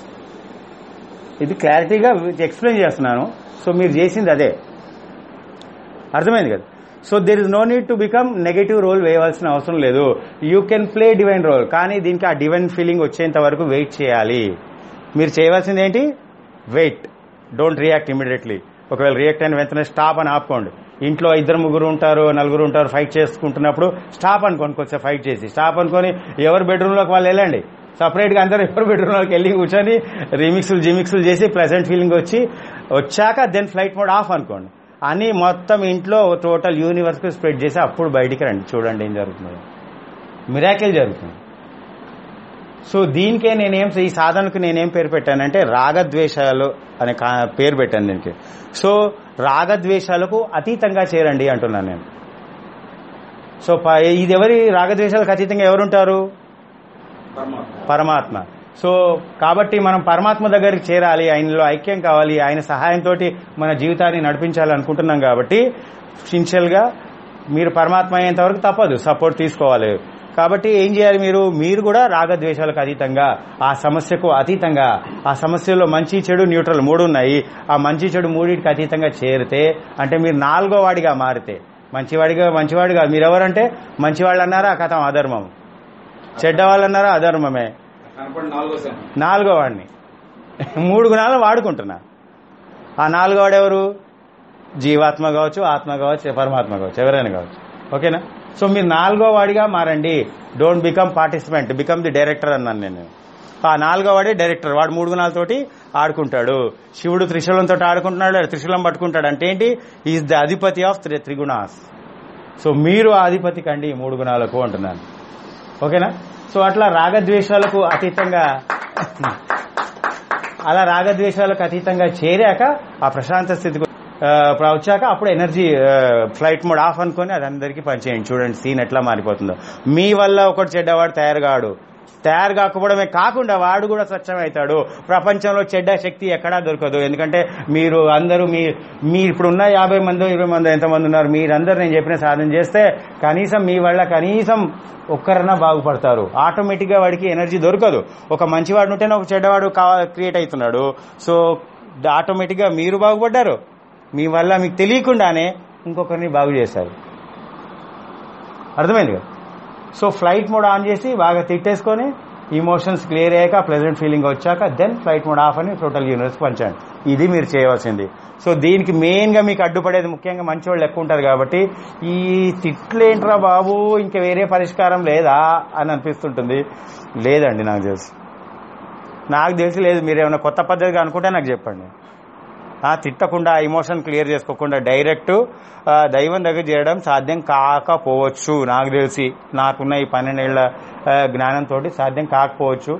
ఇది క్లారిటీగా ఎక్స్ప్లెయిన్ చేస్తున్నాను సో మీరు చేసింది అదే అర్థమైంది కదా so there is no need to become negative role వేయవలసిన అవసరం లేదు you can play divine role కానీ దీనికి ఆ డివైన్ ఫీలింగ్ వచ్చేంత వరకు వెయిట్ చేయాలి మీరు చేయవలసింది ఏంటి వెయిట్ డోంట్ రియాక్ట్ ఇమీడియట్లీ ఒకవేళ రియాక్ట్ అయిన వెంటనే స్టాప్ అని ఆపుకోండి ఇంట్లో ఇద్దరు ముగ్గురు ఉంటారు నలుగురు ఉంటారు ఫైట్ చేసుకుంటున్నప్పుడు స్టాప్ అనుకోండి కొంచెం ఫైట్ చేసి స్టాప్ అనుకొని ఎవరి బెడ్రూమ్లోకి వాళ్ళు వెళ్ళండి సపరేట్ గా అందరూ ఎవరి బెడ్రూమ్లోకి వెళ్ళి కూర్చొని రిమిక్స్లు జిమిక్స్లు చేసి ప్లెజెంట్ ఫీలింగ్ వచ్చి వచ్చాక దెన్ ఫ్లైట్ మోడ్ ఆఫ్ అనుకోండి అని మొత్తం ఇంట్లో టోటల్ యూనివర్స్ కి స్ప్రెడ్ చేసి అప్పుడు బయటికి రండి చూడండి ఏం జరుగుతుందో మిరాకిల్ జరుగుతుంది సో దీనికే నేనేం ఈ సాధనకు నేనేం పేరు పెట్టానంటే రాగద్వేషాలు అనే కా- పేరు పెట్టాను దీనికి సో రాగద్వేషాలకు అతీతంగా చేరండి అంటున్నాను నేను సో ప- ఇది ఎవరి రాగద్వేషాలకు అతీతంగా ఎవరుంటారు పరమాత్మ పరమాత్మ సో కాబట్టి మనం పరమాత్మ దగ్గరికి చేరాలి ఆయనలో ఐక్యం కావాలి ఆయన సహాయంతో మన జీవితాన్ని నడిపించాలి అనుకుంటున్నాం కాబట్టి సిన్షియల్ గా మీరు పరమాత్మ అయ్యేంత వరకు తప్పదు సపోర్ట్ తీసుకోవాలి కాబట్టి ఏం చేయాలి మీరు మీరు కూడా రాగద్వేషాలకు అతీతంగా ఆ సమస్యకు అతీతంగా ఆ సమస్యలో మంచి చెడు న్యూట్రల్ మూడు ఉన్నాయి ఆ మంచి చెడు మూడింటికి అతీతంగా చేరితే అంటే మీరు నాలుగో వాడిగా మారితే మంచివాడిగా మంచివాడిగా మీరెవరంటే మంచివాళ్ళు అన్నారా కథం అధర్మం చెడ్డవాళ్ళు అన్నారా అధర్మమే కనపడి నాలుగో శని నాలుగో వాడిని మూడు గుణాలు వాడుకుంటున్నా ఆ నాలుగో వాడు ఎవరు జీవాత్మ కావచ్చు ఆత్మ కావచ్చు పరమాత్మ కావచ్చు ఎవరైనా కావచ్చు ఓకేనా సో మీరు నాలుగో వాడిగా మారండి don't become participant become the director అన్నాను నేను ఆ నాలుగో వాడే డైరెక్టర్ వాడు మూడు గుణాలతోటి ఆడుకుంటాడు శివుడు త్రిశూలంతో ఆడుకుంటున్నాడు త్రిశూలం పట్టుకుంటాడు అంటే ఏంటి ఈజ్ ద అధిపతి ఆఫ్ త్రి త్రిగుణాస్ సో మీరు ఆ అధిపతి కండి ఈ మూడు గుణాలకు అంటున్నాను ఓకేనా సో అట్లా రాగద్వేషాలకు అతీతంగా అలా రాగద్వేషాలకు అతీతంగా చేరాక ఆ ప్రశాంత స్థితికి ఆ, ఇప్పుడు వచ్చాక అప్పుడు ఎనర్జీ ఫ్లైట్ మోడ్ ఆఫ్ అనుకొని అది అందరికీ పనిచేయండి చూడండి సీన్ ఎట్లా మారిపోతుందో మీ వల్ల ఒకటి చెడ్డవాడు తయారు కాడు తయారు కాకపోవడమే కాకుండా వాడు కూడా స్వచ్ఛమవుతాడు ప్రపంచంలో చెడ్డ శక్తి ఎక్కడా దొరకదు ఎందుకంటే మీరు అందరూ మీ మీ ఇప్పుడు ఉన్న యాభై మంది ఇరవై మంది ఎంతమంది ఉన్నారు మీరందరూ నేను చెప్పిన సాధన చేస్తే కనీసం మీ వల్ల కనీసం ఒక్కరన్నా బాగుపడతారు ఆటోమేటిక్ గా వాడికి ఎనర్జీ దొరకదు ఒక మంచివాడు ఉంటేనే ఒక చెడ్డవాడు క్రియేట్ అవుతున్నాడు సో ఆటోమేటిక్గా మీరు బాగుపడ్డారు మీ వల్ల మీకు తెలియకుండానే ఇంకొకరిని బాగు చేశారు అర్థమైంది కదా సో ఫ్లైట్ మోడ్ ఆన్ చేసి బాగా తిట్టేసుకొని ఇమోషన్స్ క్లియర్ అయ్యాక ప్లెజెంట్ ఫీలింగ్ వచ్చాక దెన్ ఫ్లైట్ మోడ్ ఆఫ్ అని టోటల్ యూనివర్స్ పంచండి ఇది మీరు చేయవలసింది సో దీనికి మెయిన్గా మీకు అడ్డుపడేది ముఖ్యంగా మంచి వాళ్ళు ఎక్కువ ఉంటారు కాబట్టి ఈ తిట్లేంట్రా బాబు ఇంకా వేరే పరిష్కారం లేదా అని అనిపిస్తుంటుంది లేదండి నాకు తెలుసు నాకు తెలిసి లేదు మీరు ఏమైనా కొత్త పద్ధతిగా అనుకుంటే నాకు చెప్పండి ఆ, తిట్టకుండా ఇమోషన్ క్లియర్ చేసుకోకుండా డైరెక్ట్ ఆ, దైవం దగ్గర చేయడం సాధ్యం కాకపోవచ్చు నాకు తెలిసి నాకున్న ఈ పన్నెండేళ్ల ఆ, జ్ఞానంతో సాధ్యం కాకపోవచ్చు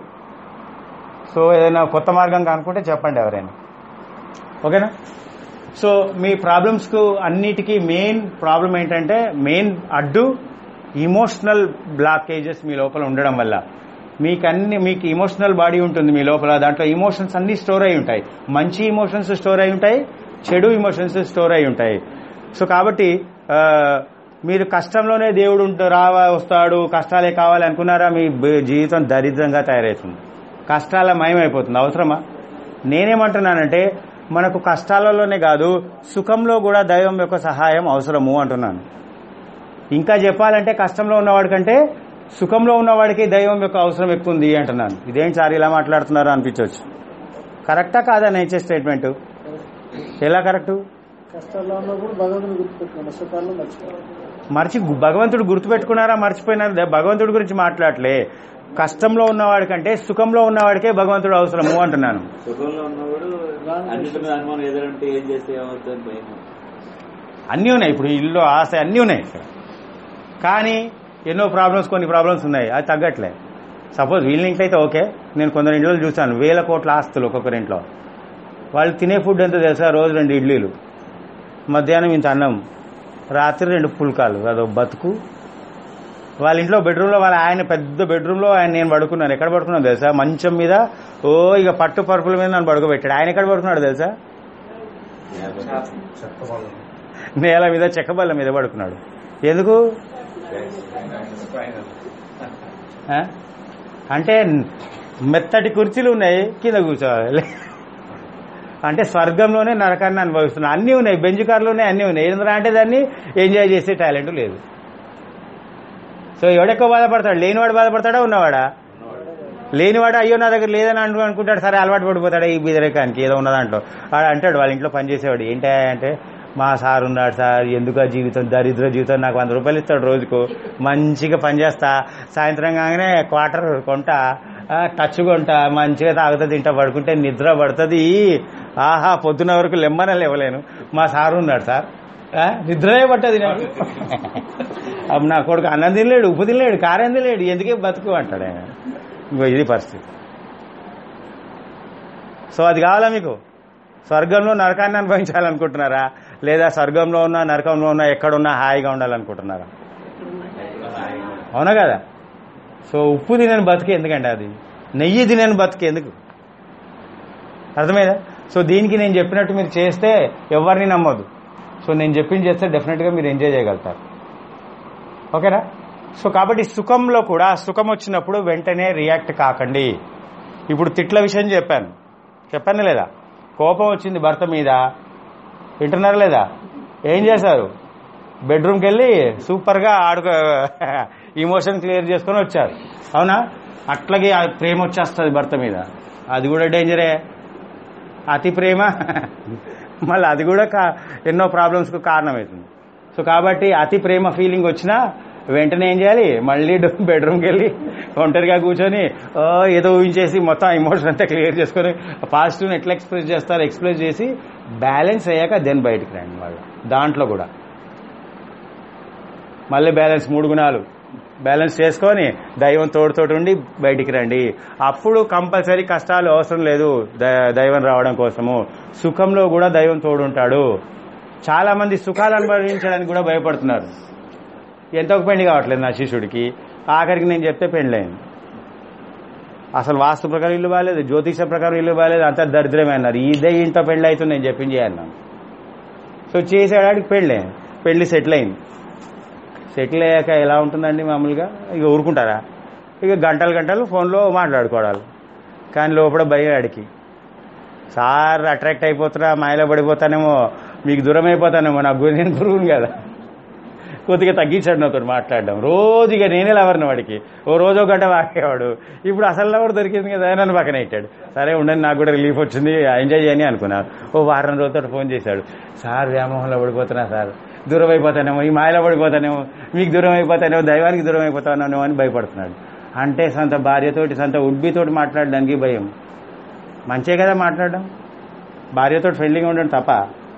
సో ఏదైనా కొత్త మార్గం కనుక్కుంటే చెప్పండి ఎవరైనా ఓకేనా సో మీ ప్రాబ్లమ్స్కు అన్నిటికీ మెయిన్ ప్రాబ్లం ఏంటంటే మెయిన్ అడ్డు ఇమోషనల్ బ్లాకేజెస్ మీ లోపల ఉండడం వల్ల మీకు అన్ని మీకు ఇమోషనల్ బాడీ ఉంటుంది మీ లోపల దాంట్లో ఇమోషన్స్ అన్ని స్టోర్ అయి ఉంటాయి మంచి ఇమోషన్స్ స్టోర్ అయి ఉంటాయి చెడు ఇమోషన్స్ స్టోర్ అయి ఉంటాయి సో కాబట్టి ఆ, మీరు కష్టంలోనే దేవుడు ఉంట- రావా వస్తాడు కష్టాలే కావాలి అనుకున్నారా మీ బ- జీవితం దరిద్రంగా తయారవుతుంది కష్టాల మయమైపోతుంది అవసరమా నేనేమంటున్నానంటే మనకు కష్టాలలోనే కాదు సుఖంలో కూడా దైవం యొక్క సహాయం అవసరము అంటున్నాను ఇంకా చెప్పాలంటే కష్టంలో ఉన్నవాడి కంటే సుఖంలో ఉన్నవాడికి దైవం యొక్క అవసరం ఎక్కువ ఉంది అంటున్నాను ఇదేం సార్ ఇలా మాట్లాడుతున్నారో అనిపించవచ్చు కరెక్టా కాదా నేను ఇచ్చే స్టేట్మెంట్ ఎలా కరెక్టు కష్టాల్లో ఉన్నప్పుడు భగవంతుని గుర్తుపెట్టుకోండి సుఖాల్లో మర్చిపోవాలి మర్చి భగవంతుడు గుర్తుపెట్టుకున్నారా మర్చిపోయినారా దే- భగవంతుడి గురించి మాట్లాడలే కష్టంలో ఉన్నవాడి కంటే సుఖంలో ఉన్నవాడికే భగవంతుడు అవసరము అంటున్నాను సుఖంలో ఉన్నవాడు అన్నిటి మీద అనుమానం ఎదురంటే ఏం చేస్తే ఏమవుతుంది భయం అన్నీ ఉన్నాయి ఇప్పుడు ఇల్లు ఆశ అన్నీ ఉన్నాయి ఇక్కడ కానీ ఎన్నో ప్రాబ్లమ్స్ కొన్ని ప్రాబ్లమ్స్ ఉన్నాయి అది తగ్గట్లే సపోజ్ వీళ్ళ ఇంట్లో అయితే ఓకే నేను కొందరు ఇంట్లో చూశాను వేల కోట్ల ఆస్తులు ఒక్కొక్కరి ఇంట్లో వాళ్ళు తినే ఫుడ్ ఎంత తెలుసా రోజు రెండు ఇడ్లీలు మధ్యాహ్నం ఇంత అన్నం రాత్రి రెండు పుల్కాలు అదో బతుకు వాళ్ళ ఇంట్లో బెడ్రూమ్లో వాళ్ళ ఆయన పెద్ద బెడ్రూమ్లో ఆయన నేను పడుకున్నాను ఎక్కడ పడుకున్నాను తెలుసా మంచం మీద ఓ ఇక పట్టు పరుపుల మీద నన్ను పడుకోబెట్టాడు ఆయన ఎక్కడ పడుకున్నాడు తెలుసా నేల మీద చెక్కబల్ల మీద పడుకున్నాడు ఎందుకు ఆ? అంటే మెత్తటి కుర్చీలు ఉన్నాయి కింద కూర్చోవాలి అంటే స్వర్గంలోనే నరకాన్ని అనుభవిస్తున్నాయి అన్నీ ఉన్నాయి బెంజ్ కార్లోనే అన్నీ ఉన్నాయి ఏంద్రా అంటే దాన్ని ఎంజాయ్ చేసే టాలెంట్ లేదు సో ఎవడెక్కువ బాధపడతాడు లేనివాడు బాధపడతాడా ఉన్నవాడా లేనివాడు అయ్యో నా దగ్గర లేదని అంటూ అనుకుంటాడు సరే అలవాటు పడిపోతాడు ఈ బీదరికానికి ఏదో ఉన్న దాంట్లో వాడు అంటాడు వాళ్ళ ఇంట్లో పనిచేసేవాడు ఏంటా అంటే మా సార్ ఉన్నాడు సార్ ఎందుకు ఆ జీవితం దరిద్ర జీవితం నాకు వంద రూపాయలు ఇస్తాడు రోజుకు మంచిగా పనిచేస్తా సాయంత్రం కాగానే క్వార్టర్ కొంటా ఆ, టచ్ కొంటా మంచిగా తాగుతా తింటా పడుకుంటే నిద్ర పడుతుంది ఆహా పొద్దున వరకు లెమ్మన లేవలేను మా సార్ ఉన్నాడు సార్ ఆ, నిద్రే పట్టది నాకు అప్పుడు నా కొడుకు అన్నం తినలేడు ఉప్పు తినలేడు కారం తినలేడు ఎందుకే బతుకు అంటాడు ఆయన ఇంకో ఇది పరిస్థితి సో అది కావాలా మీకు స్వర్గంలో నరకాన్ని అనుభవించాలనుకుంటున్నారా లేదా స్వర్గంలో ఉన్న నరకంలో ఉన్న ఎక్కడున్నా హాయిగా ఉండాలనుకుంటున్నారా అవునా కదా సో ఉప్పు తినని బతికే ఎందుకంటే అది నెయ్యి తినని బతికే ఎందుకు అర్థమైందా సో దీనికి నేను చెప్పినట్టు మీరు చేస్తే ఎవరిని నమ్మొద్దు సో నేను చెప్పింది చేస్తే డెఫినెట్గా మీరు ఎంజాయ్ చేయగలుగుతారు ఓకేనా సో కాబట్టి సుఖంలో కూడా సుఖం వచ్చినప్పుడు వెంటనే రియాక్ట్ కాకండి ఇప్పుడు తిట్ల విషయం చెప్పాను చెప్పాను లేదా కోపం వచ్చింది భర్త మీద వింటున్నారా లేదా ఏం చేశారు బెడ్రూమ్కి వెళ్ళి సూపర్గా ఆడుకో ఇమోషన్ క్లియర్ చేసుకొని వచ్చారు అవునా అట్లాగే ఆ ప్రేమ వచ్చేస్తుంది భర్త మీద అది కూడా డేంజరే అతి ప్రేమ మళ్ళీ అది కూడా కా- ఎన్నో ప్రాబ్లమ్స్కు కారణమవుతుంది సో కాబట్టి అతి ప్రేమ ఫీలింగ్ వచ్చినా వెంటనే ఏం చేయాలి మళ్ళీ బెడ్రూమ్కి వెళ్ళి ఒంటరిగా కూర్చొని "ఓ, ఏదో ఊహించేసి మొత్తం ఎమోషన్ అంతా క్లియర్ చేసుకొని పాజిటివ్ని ఎట్లా ఎక్స్ప్రెస్ చేస్తారు ఎక్స్ప్రెస్ చేసి బ్యాలెన్స్ అయ్యాక దెన్ బయటికి రండి వాళ్ళు దాంట్లో కూడా మళ్ళీ బ్యాలెన్స్ మూడు గుణాలు బ్యాలెన్స్ చేసుకొని దైవం తోడుతోటి ఉండి బయటికి రండి అప్పుడు కంపల్సరీ కష్టాలు అవసరం లేదు ద- దైవం రావడం కోసము సుఖంలో కూడా దైవం తోడుంటాడు చాలా మంది సుఖాలు అనుభవించడానికి కూడా భయపడుతున్నారు ఎంతో పెళ్లి కావట్లేదు నా శిష్యుడికి ఆఖరికి నేను చెప్తే పెళ్ళైంది అసలు వాస్తు ప్రకారం ఇల్లు బాగాలేదు జ్యోతిష ప్రకారం ఇల్లు బాగాలేదు అంతా దరిద్రమే అన్నారు ఇదే ఇంట్లో పెళ్ళి అవుతుంది నేను చెప్పింది చేయాలన్నాను సో చేసేవాడికి పెళ్ళే పెళ్లి సెటిల్ అయింది సెటిల్ అయ్యాక ఎలా ఉంటుందండి మామూలుగా ఇక ఊరుకుంటారా ఇక గంటలు గంటలు ఫోన్లో మాట్లాడుకోవడాలు కానీ లోపల భయం ఆడికి సార్ అట్రాక్ట్ అయిపోతున్నా మాయలో పడిపోతానేమో మీకు దూరం అయిపోతానేమో నాకు గురి- నేను గురువుని కదా కొద్దిగా తగ్గించాడు నాతో మాట్లాడడం రోజు ఇక నేనే లవర్ని వాడికి ఓ రోజో గంట వాకేవాడు ఇప్పుడు అసలు లవర్ దొరికింది కదా నన్ను పక్కన ఇట్టాడు సరే ఉండండి నాకు కూడా రిలీఫ్ వచ్చింది ఎంజాయ్ చేయని అనుకున్నాను ఓ వారం రోజులతో ఫోన్ చేశాడు సార్ వ్యామోహంలో పడిపోతున్నా సార్ దూరం అయిపోతానేమో ఈ మాయలో పడిపోతానేమో మీకు దూరం అయిపోతానేమో దైవానికి దూరం అయిపోతానేమో అని భయపడుతున్నాడు అంటే సొంత భార్యతోటి సొంత ఉడ్బితోటి మాట్లాడడానికి భయం మంచే కదా మాట్లాడడం భార్యతో ఫ్రెండ్లీగా ఉండడం తప్ప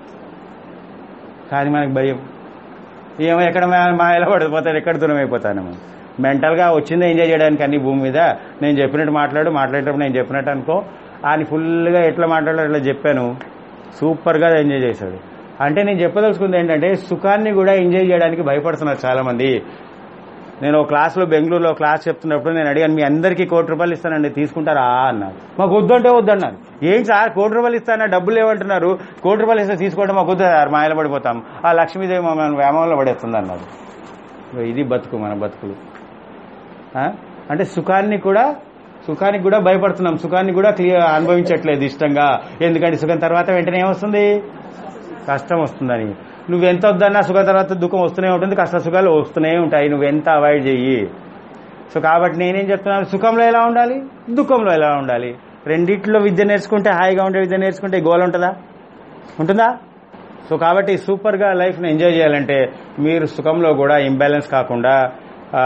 కానీ మనకు భయం ఏమో ఎక్కడ మా- మాయలో పడిపోతాడు ఎక్కడ దూరం అయిపోతానేమో మెంటల్గా వచ్చిందే ఎంజాయ్ చేయడానికి అన్ని భూమి మీద నేను చెప్పినట్టు మాట్లాడు మాట్లాడేటప్పుడు నేను చెప్పినట్టు అనుకో ఆయన ఫుల్గా ఎట్లా మాట్లాడాలో అట్లా చెప్పాను సూపర్గా ఎంజాయ్ చేశాడు అంటే నేను చెప్పదలుచుకుంది ఏంటంటే సుఖాన్ని కూడా ఎంజాయ్ చేయడానికి భయపడుతున్నారు చాలామంది నేను ఒక క్లాస్లో బెంగళూరులో క్లాస్ చెప్తున్నప్పుడు నేను అడిగాను మీ అందరికీ కోటి రూపాయలు ఇస్తానండి తీసుకుంటారా అన్నారు మాకు వద్దంటే వద్దన్నారు ఏం సార్ కోటి రూపాయలు ఇస్తానా డబ్బులు లేవంటున్నారు కోటి రూపాయలు ఇస్తే తీసుకోవడం మాకు వద్దు సార్ మాయలో పడిపోతాం ఆ లక్ష్మీదేవి మమ్మల్ని వ్యామోహంలో పడేస్తుంది అన్నారు ఇగో ఇది బతుకు మన బతుకులు ఆ? అంటే సుఖాన్ని కూడా సుఖానికి కూడా భయపడుతున్నాం సుఖాన్ని కూడా క్లియర్ అనుభవించట్లేదు ఇష్టంగా ఎందుకంటే సుఖం తర్వాత వెంటనే ఏమొస్తుంది కష్టం వస్తుందని నువ్వు ఎంత వద్దన్నా సుఖం తర్వాత దుఃఖం వస్తూనే ఉంటుంది కష్ట సుఖాలు వస్తూనే ఉంటాయి నువ్వు ఎంత అవాయిడ్ చెయ్యి సో కాబట్టి నేనేం చెప్తున్నాను సుఖంలో ఎలా ఉండాలి దుఃఖంలో ఎలా ఉండాలి రెండిట్లో విద్య నేర్చుకుంటే హాయిగా ఉండే విద్య నేర్చుకుంటే గోల్ ఉంటుందా ఉంటుందా సో కాబట్టి సూపర్గా లైఫ్ని ఎంజాయ్ చేయాలంటే మీరు సుఖంలో కూడా ఇంబ్యాలెన్స్ కాకుండా ఆ,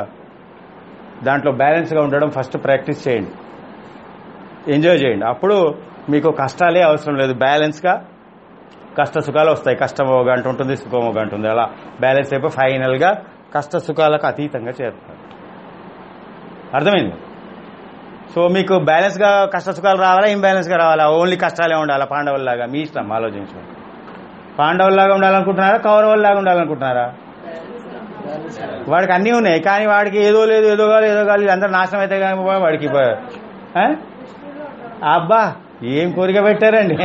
దాంట్లో బ్యాలెన్స్గా ఉండడం ఫస్ట్ ప్రాక్టీస్ చేయండి ఎంజాయ్ చేయండి అప్పుడు మీకు కష్టాలే అవసరం లేదు బ్యాలెన్స్గా కష్ట సుఖాలు వస్తాయి కష్టం ఒక గంట ఉంటుంది సుఖం ఒక గంట ఉంటుంది అలా బ్యాలెన్స్ అయిపోయి ఫైనల్గా కష్ట సుఖాలకు అతీతంగా చేరుతారు అర్థమైంది సో మీకు బ్యాలెన్స్గా కష్ట సుఖాలు రావాలా ఇంబ్యాలెన్స్గా రావాలా ఓన్లీ కష్టాలే ఉండాలా పాండవుల్లాగా మీ ఇష్టం ఆలోచించండి పాండవుల్లాగా ఉండాలనుకుంటున్నారా కౌరవుల్లాగా ఉండాలనుకుంటున్నారా వాడికి అన్నీ ఉన్నాయి కానీ వాడికి ఏదో లేదు ఏదో కాదు ఏదో కాదు అందరూ నాశనం అయితే కానీ వాడికి ప- ఆ? అబ్బా ఏం కోరిక పెట్టారండి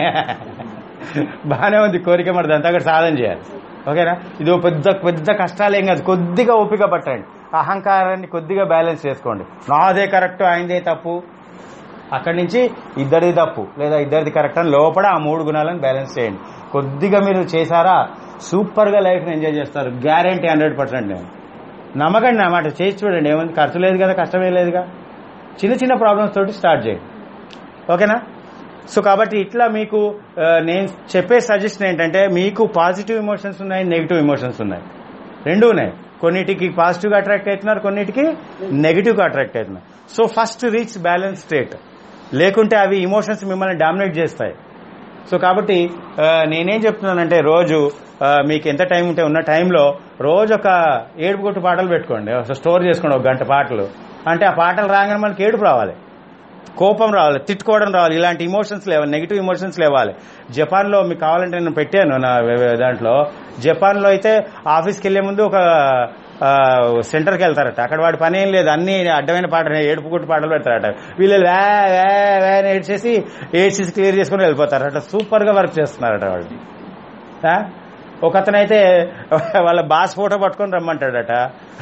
బాగానే ఉంది కోరిక మరి దాంతో అక్కడ సాధన చేయాలి ఓకేనా ఇది ఓ పెద్ద పెద్ద కష్టాలు ఏం కాదు కొద్దిగా ఓపిక పట్టండి అహంకారాన్ని కొద్దిగా బ్యాలెన్స్ చేసుకోండి నాదే కరెక్ట్ ఆయనదే తప్పు అక్కడి నుంచి ఇద్దరిది తప్పు లేదా ఇద్దరిది కరెక్ట్ అని లోపల ఆ మూడు గుణాలను బ్యాలెన్స్ చేయండి కొద్దిగా మీరు చేశారా సూపర్గా లైఫ్ని ఎంజాయ్ చేస్తారు గ్యారంటీ హండ్రెడ్ పర్సెంట్ నేను నమ్మకండి నా మాట చేసి చూడండి ఏముంది ఖర్చు లేదు కదా కష్టమే లేదుగా చిన్న చిన్న ప్రాబ్లమ్స్ తోటి స్టార్ట్ చేయండి ఓకేనా సో కాబట్టి ఇట్లా మీకు ఆ, నేను చెప్పే సజెషన్ ఏంటంటే మీకు పాజిటివ్ ఎమోషన్స్ ఉన్నాయి నెగిటివ్ ఎమోషన్స్ ఉన్నాయి రెండు ఉన్నాయి కొన్నిటికి పాజిటివ్గా అట్రాక్ట్ అవుతున్నారు కొన్నిటికి నెగిటివ్గా అట్రాక్ట్ అవుతున్నారు so first reach balance state లేకుంటే అవి ఇమోషన్స్ మిమ్మల్ని డామినేట్ చేస్తాయి సో కాబట్టి ఆ, నేనేం చెప్తున్నానంటే రోజు ఆ, మీకు ఎంత టైం ఉంటే ఉన్న టైంలో రోజు ఒక ఏడుపు కొట్టు పాటలు పెట్టుకోండి ఒక స్టోర్ చేసుకోండి ఒక గంట పాటలు అంటే ఆ పాటలు రాగానే మనకి ఏడుపు రావాలి కోపం రావాలి తిట్టుకోవడం రావాలి ఇలాంటి ఇమోషన్స్ లేవాలి నెగిటివ్ ఇమోషన్స్ లేవాలి జపాన్లో మీకు కావాలంటే నేను పెట్టాను నా వె- వె- దాంట్లో జపాన్లో అయితే ఆఫీస్కి వెళ్లే ముందు ఒక ఆ, సెంటర్కి వెళ్తారట అక్కడ వాడి పని ఏం లేదు అన్ని అడ్డమైన పాటలు ఏడుపు కొట్టు పాటలు పెడతారట వీళ్ళు వే వే వే అని ఏడ్చేసి ఏడ్చేసి క్లియర్ చేసుకుని వెళ్ళిపోతారట సూపర్గా వర్క్ చేస్తున్నారట వాళ్ళు ఆ? ఒక అతనైతే వాళ్ళ బాస్ ఫోటో పట్టుకొని రమ్మంటాడట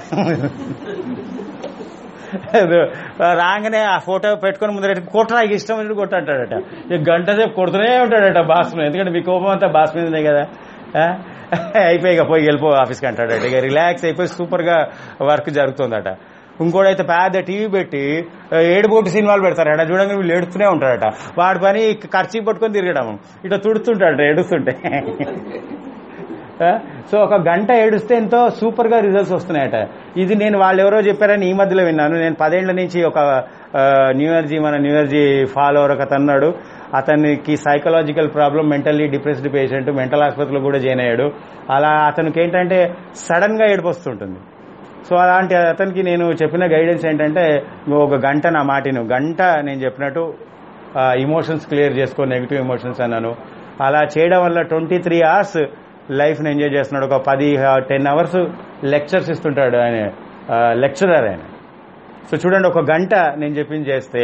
రాగానే ఆ ఫోటో పెట్టుకొని ముందర కొట్టరా నీకు ఇష్టం వచ్చినట్టు కొట్టంటాడట ఇక గంట సేపు కొడుతూనే ఉంటాడట బాస్ మీద ఎందుకంటే మీ కోపం అంతా బాస్ మీదనే కదా ఆ? అయిపోయి ఇక పోయి వెళ్ళిపో ఆఫీస్కి అంటాడట ఇక రిలాక్స్ అయిపోయి సూపర్గా వర్క్ జరుగుతుందట ఇంకోడైతే పెద్ద టీవీ పెట్టి ఏడుపోటు సినిమాలు పెడతారట చూడంగా వీళ్ళు ఏడుతూనే ఉంటాడట వాడి పని ఖర్చు పట్టుకొని తిరగడం ఇట్లా తుడుతుంటాడట ఏడుస్తుంటే ఆ? సో ఒక గంట ఏడుస్తే ఎంతో సూపర్ గా రిజల్ట్స్ వస్తున్నాయట ఇది నేను వాళ్ళు ఎవరో చెప్పారని ఈ మధ్యలో విన్నాను నేను పదేళ్ల నుంచి ఒక ఆ, న్యూ ఎనర్జీ మన న్యూ ఎనర్జీ ఫాలోవర్ ఒక అతను ఉన్నాడు అతనికి psychological problem mentally depressed patient mental ఆసుపత్రిలో కూడా జాయిన్ అయ్యాడు అలా అతనికి ఏంటంటే సడన్ గా ఏడుపు వస్తుంటుంది సో అలాంటి అతనికి నేను చెప్పిన గైడెన్స్ ఏంటంటే నువ్వు ఒక గంట నా మాటిను గంట నేను చెప్పినట్టు ఇమోషన్స్ క్లియర్ చేసుకో నెగిటివ్ ఎమోషన్స్ అన్నాను అలా చేయడం వల్ల ట్వంటీ త్రీ అవర్స్ లైఫ్ని ఎంజాయ్ చేస్తున్నాడు ఒక పది టెన్ అవర్స్ లెక్చర్స్ ఇస్తుంటాడు ఆయన లెక్చరర్ ఆయన సో చూడండి ఒక గంట నేను చెప్పింది చేస్తే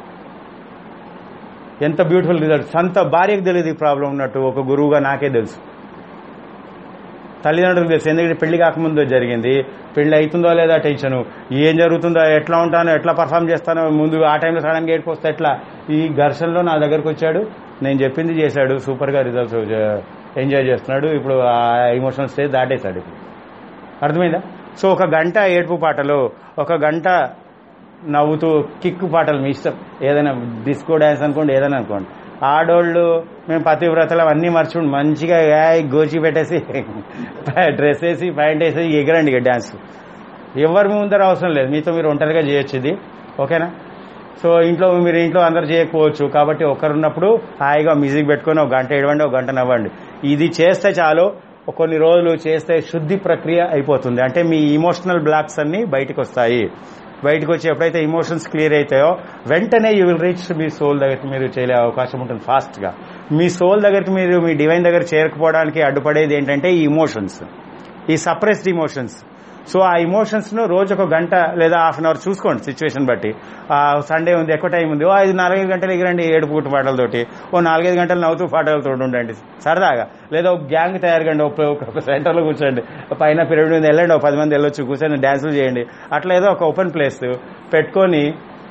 ఎంత బ్యూటిఫుల్ రిజల్ట్ సొంత భార్యకు తెలియదు ఈ ప్రాబ్లం ఉన్నట్టు ఒక గురువుగా నాకే తెలుసు తల్లిదండ్రులకు తెలుసు ఎందుకంటే పెళ్లి కాకముందు జరిగింది పెళ్లి అవుతుందో లేదా టెన్షన్ ఏం జరుగుతుందో ఎట్లా ఉంటానో ఎట్లా పర్ఫామ్ చేస్తానో ముందు ఆ టైంలో సడన్గా ఏడుపు వస్తే ఎట్లా ఈ ఘర్షణలో నా దగ్గరకు వచ్చాడు నేను చెప్పింది చేశాడు సూపర్గా రిజల్ట్స్ ఎంజాయ్ చేస్తున్నాడు ఇప్పుడు ఆ ఎమోషనల్ స్టేజ్ దాటేశాడు ఇప్పుడు అర్థమైందా సో ఒక గంట ఏడుపు పాటలు ఒక గంట నవ్వుతూ కిక్కు పాటలు మీ ఇష్టం ఏదైనా డిస్కో డ్యాన్స్ అనుకోండి ఏదైనా అనుకోండి ఆడోళ్ళు మేము పతివ్రతలు అవన్నీ మర్చిపోండి మంచిగా ఏయ్ గోచి పెట్టేసి డ్రెస్ వేసి ప్యాంట్ వేసి ఎగరండి ఇక డ్యాన్స్ ఎవరి ముందర అవసరం లేదు మీతో మీరు ఒంటరిగా చేయొచ్చు ఇది ఓకేనా సో ఇంట్లో మీరు ఇంట్లో అందరు చేయకపోవచ్చు కాబట్టి ఒకరున్నప్పుడు హాయిగా మ్యూజిక్ పెట్టుకొని ఒక గంట ఏడవండి ఒక గంట నవ్వండి ఇది చేస్తే చాలు కొన్ని రోజులు చేస్తే శుద్ధి ప్రక్రియ అయిపోతుంది అంటే మీ ఇమోషనల్ బ్లాక్స్ అన్ని బయటకు వస్తాయి బయటకు వచ్చి ఎప్పుడైతే ఇమోషన్స్ క్లియర్ అవుతాయో వెంటనే యూ విల్ రీచ్ మీ సోల్ దగ్గరికి మీరు చేయలే అవకాశం ఉంటుంది ఫాస్ట్గా మీ సోల్ దగ్గరికి మీరు మీ డివైన్ దగ్గర చేరుకుపోవడానికి అడ్డుపడేది ఏంటంటే ఈ ఇమోషన్స్ ఈ సప్రెస్డ్ ఇమోషన్స్ సో ఆ ఇమోషన్స్ ను రోజు ఒక గంట లేదా హాఫ్ అన్ అవర్ చూసుకోండి సిచ్యువేషన్ బట్టి ఆ సండే ఉంది ఎక్కువ టైం ఉంది ఓ ఐదు నాలుగైదు గంటలు ఎగిరండి ఏడు పూట పాటలతోటి ఓ నాలుగైదు గంటలు నవ్వుతూ పాటలతో ఉండండి సరదాగా లేదా ఒక గ్యాంగ్ తయారు కండి ఒక సెంటర్లో కూర్చోండి పైన పిరమిడ్ మీద వెళ్ళండి ఒక పది మంది వెళ్ళొచ్చు కూర్చొని డ్యాన్సులు చేయండి అట్లా ఏదో ఒక ఓపెన్ ప్లేస్ పెట్టుకొని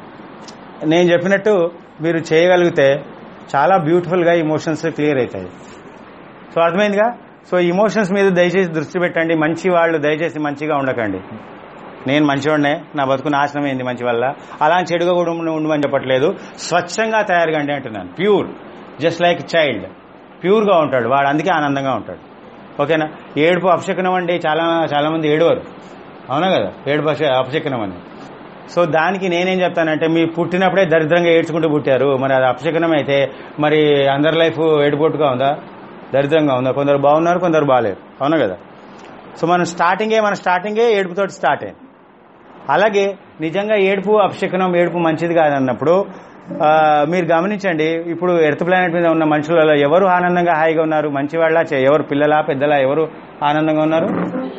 నేను చెప్పినట్టు మీరు చేయగలిగితే చాలా బ్యూటిఫుల్గా ఇమోషన్స్ క్లియర్ అవుతాయి సో అర్థమైందిగా సో ఇమోషన్స్ మీద దయచేసి దృష్టి పెట్టండి మంచి వాళ్ళు దయచేసి మంచిగా ఉండకండి నేను మంచివాడినే నా బతుకు నాశనం అయింది మంచి వల్ల అలా చెడుగా కూడా ఉండ- ఉండమని చెప్పట్లేదు స్వచ్ఛంగా తయారుగండి అంటున్నాను ప్యూర్ జస్ట్ లైక్ చైల్డ్ ప్యూర్గా ఉంటాడు వాడు అందుకే ఆనందంగా ఉంటాడు ఓకేనా ఏడుపు అపశకనం అండి చాలా చాలా మంది ఏడవరు అవునా కదా ఏడుపు అపశ- అపశకనం అని సో దానికి నేనేం చెప్తానంటే మీ పుట్టినప్పుడే దరిద్రంగా ఏడ్చుకుంటూ పుట్టారు మరి అది అపశకనం అయితే మరి అందరి లైఫ్ ఏడుపోటుగా ఉందా దరిద్రంగా ఉందా కొందరు బాగున్నారు కొందరు బాగాలేరు అవునా కదా సో మనం స్టార్టింగే మన స్టార్టింగే ఏడుపుతోటి స్టార్ట్ అయింది అలాగే నిజంగా ఏడుపు అపశకనం ఏడుపు మంచిది కాదన్నప్పుడు ఆ, మీరు గమనించండి ఇప్పుడు ఎర్త్ ప్లానెట్ మీద ఉన్న మనుషులలో ఎవరు ఆనందంగా హాయిగా ఉన్నారు మంచివాళ్ళ చే- ఎవరు పిల్లలా పెద్దలా ఎవరు ఆనందంగా ఉన్నారు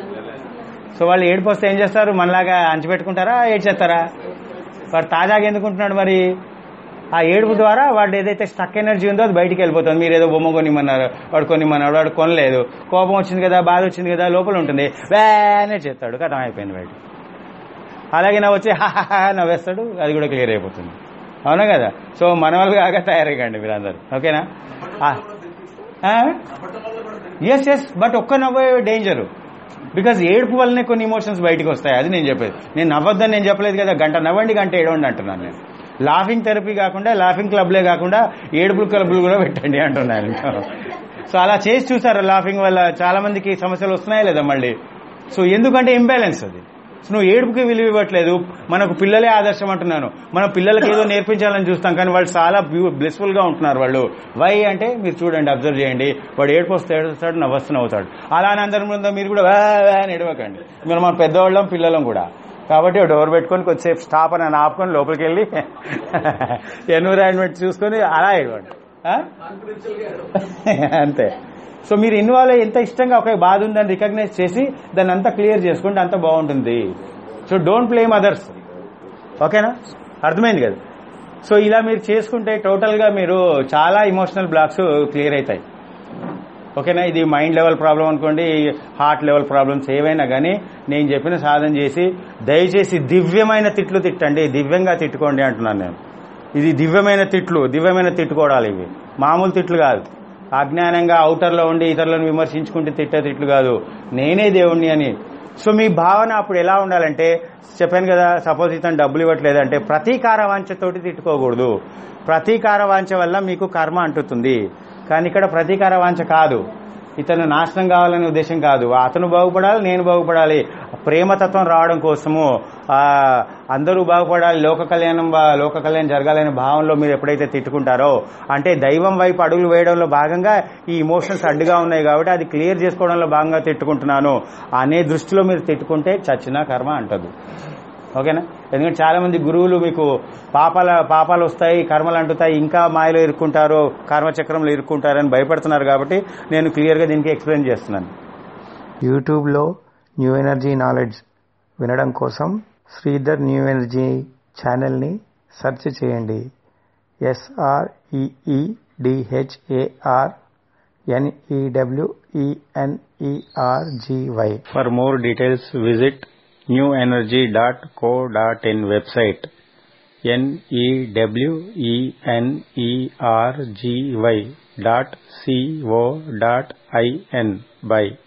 సో వాళ్ళు ఏడుపు వస్తే ఏం చేస్తారు మనలాగా అంచిపెట్టుకుంటారా ఏడ్చేస్తారా వాడు తాజాగా ఎందుకుంటున్నాడు మరి ఆ ఏడుపు ద్వారా వాడు ఏదైతే స్టక్ ఎనర్జీ ఉందో అది బయటికి వెళ్ళిపోతుంది మీరు ఏదో బొమ్మ కొనిమ్మన్నారు వాడు కొనిమ్మన్నాడు వాడు కొనలేదు కోపం వచ్చింది కదా బాధ వచ్చింది కదా లోపల ఉంటుంది వేనే చేస్తాడు కథం అయిపోయింది బయట అలాగే నా వచ్చి హాహా నవ్వేస్తాడు అది కూడా క్లియర్ అయిపోతుంది అవునా కదా సో మన వాళ్ళు కాక తయారయ్యండి మీరందరూ ఓకేనా ఎస్ ఎస్ బట్ ఒక్క నవ్వే డేంజరు బికాజ్ ఏడుపు వల్లనే కొన్ని ఇమోషన్స్ బయటకు వస్తాయి అది నేను చెప్పేది నేను నవ్వద్దని నేను చెప్పలేదు కదా గంట నవ్వండి గంట ఏడవండి అంటున్నాను నేను లాఫింగ్ థెరపీ కాకుండా లాఫింగ్ క్లబ్లే కాకుండా ఏడుపుల క్లబ్లు కూడా పెట్టండి అంటున్నాను సో అలా చేసి చూసారు లాఫింగ్ వల్ల చాలా మందికి సమస్యలు వస్తున్నాయా లేదా మళ్ళీ సో ఎందుకంటే ఇంబ్యాలెన్స్ అది సో నువ్వు ఏడుపుకి విలువ ఇవ్వట్లేదు మనకు పిల్లలే ఆదర్శం అంటున్నాను మన పిల్లలకి ఏదో నేర్పించాలని చూస్తాం కానీ వాళ్ళు చాలా బ్లిస్ఫుల్ గా ఉంటున్నారు వాళ్ళు వై అంటే మీరు చూడండి అబ్జర్వ్ చేయండి వాడు ఏడుపు వస్తే ఏడుస్తాడు నవ్వస్తూ నవ్వుతాడు అలా అని అందరి ముందు మీరు కూడా వా వా అని ఏడవకండి మీరు మన పెద్దవాళ్ళం పిల్లలం కూడా కాబట్టి డోర్ పెట్టుకొని కొద్దిసేపు స్టాప్ అని ఆపుకొని లోపలికి వెళ్ళి ఎన్విరాన్మెంట్ చూసుకొని అలా ఏడవండి ఆ? అంతే సో మీరు ఇన్వాల్వ్ అయ్యి ఎంత ఇష్టంగా ఒక బాధ ఉందని రికగ్నైజ్ చేసి దాన్ని అంతా క్లియర్ చేసుకుంటే అంత బాగుంటుంది సో డోంట్ బ్లేమ్ అదర్స్ ఓకేనా అర్థమైంది కదా సో ఇలా మీరు చేసుకుంటే టోటల్గా మీరు చాలా ఇమోషనల్ బ్లాక్స్ క్లియర్ అవుతాయి ఓకేనా ఇది మైండ్ లెవెల్ ప్రాబ్లం అనుకోండి హార్ట్ లెవెల్ ప్రాబ్లమ్స్ ఏవైనా కానీ నేను చెప్పిన సాధన చేసి దయచేసి దివ్యమైన తిట్లు తిట్టండి దివ్యంగా తిట్టుకోండి అంటున్నాను నేను ఇది దివ్యమైన తిట్లు దివ్యమైన తిట్టుకోవడాలు ఇవి మామూలు తిట్లు కాదు అజ్ఞానంగా అవుటర్లో ఉండి ఇతరులను విమర్శించుకుంటే తిట్టే తిట్లు కాదు నేనే దేవుణ్ణి అని సో మీ భావన అప్పుడు ఎలా ఉండాలంటే చెప్పాను కదా సపోజ్ ఇతను డబ్బులు ఇవ్వట్లేదు అంటే ప్రతీకార వాంఛతోటి తిట్టుకోకూడదు ప్రతీకార వాంఛ వల్ల మీకు కర్మ అంటుతుంది కానీ ఇక్కడ ప్రతీకార వాంఛ కాదు ఇతను నాశనం కావాలనే ఉద్దేశం కాదు అతను బాగుపడాలి నేను బాగుపడాలి ప్రేమతత్వం రావడం కోసము ఆ, అందరూ బాగుపడాలి లోక కళ్యాణం బా- లోక కళ్యాణం జరగాలనే భావంలో మీరు ఎప్పుడైతే తిట్టుకుంటారో అంటే దైవం వైపు అడుగులు వేయడంలో భాగంగా ఈ ఇమోషన్స్ అడ్డుగా ఉన్నాయి కాబట్టి అది క్లియర్ చేసుకోవడంలో భాగంగా తిట్టుకుంటున్నాను అనే దృష్టిలో మీరు తిట్టుకుంటే చచ్చిన కర్మ అంటదు ఓకేనా ఎందుకంటే చాలా మంది గురువులు మీకు పాపాల పాపాలు వస్తాయి కర్మలు అంటుతాయి ఇంకా మాయలో ఇరుక్కుంటారు కర్మచక్రంలో ఇరుక్కుంటారని భయపడుతున్నారు కాబట్టి నేను క్లియర్గా దీనికి ఎక్స్ప్లెయిన్ చేస్తున్నాను యూట్యూబ్లో న్యూ ఎనర్జీ నాలెడ్జ్ వినడం కోసం శ్రీధర్ న్యూ ఎనర్జీ ఛానల్ని సెర్చ్ చేయండి ఎస్ఆర్ఈఈడిహెచ్ఏఆర్ NEWENERGY for more details visit new energy dot co dot in website NEWENERGY dot CO dot IN by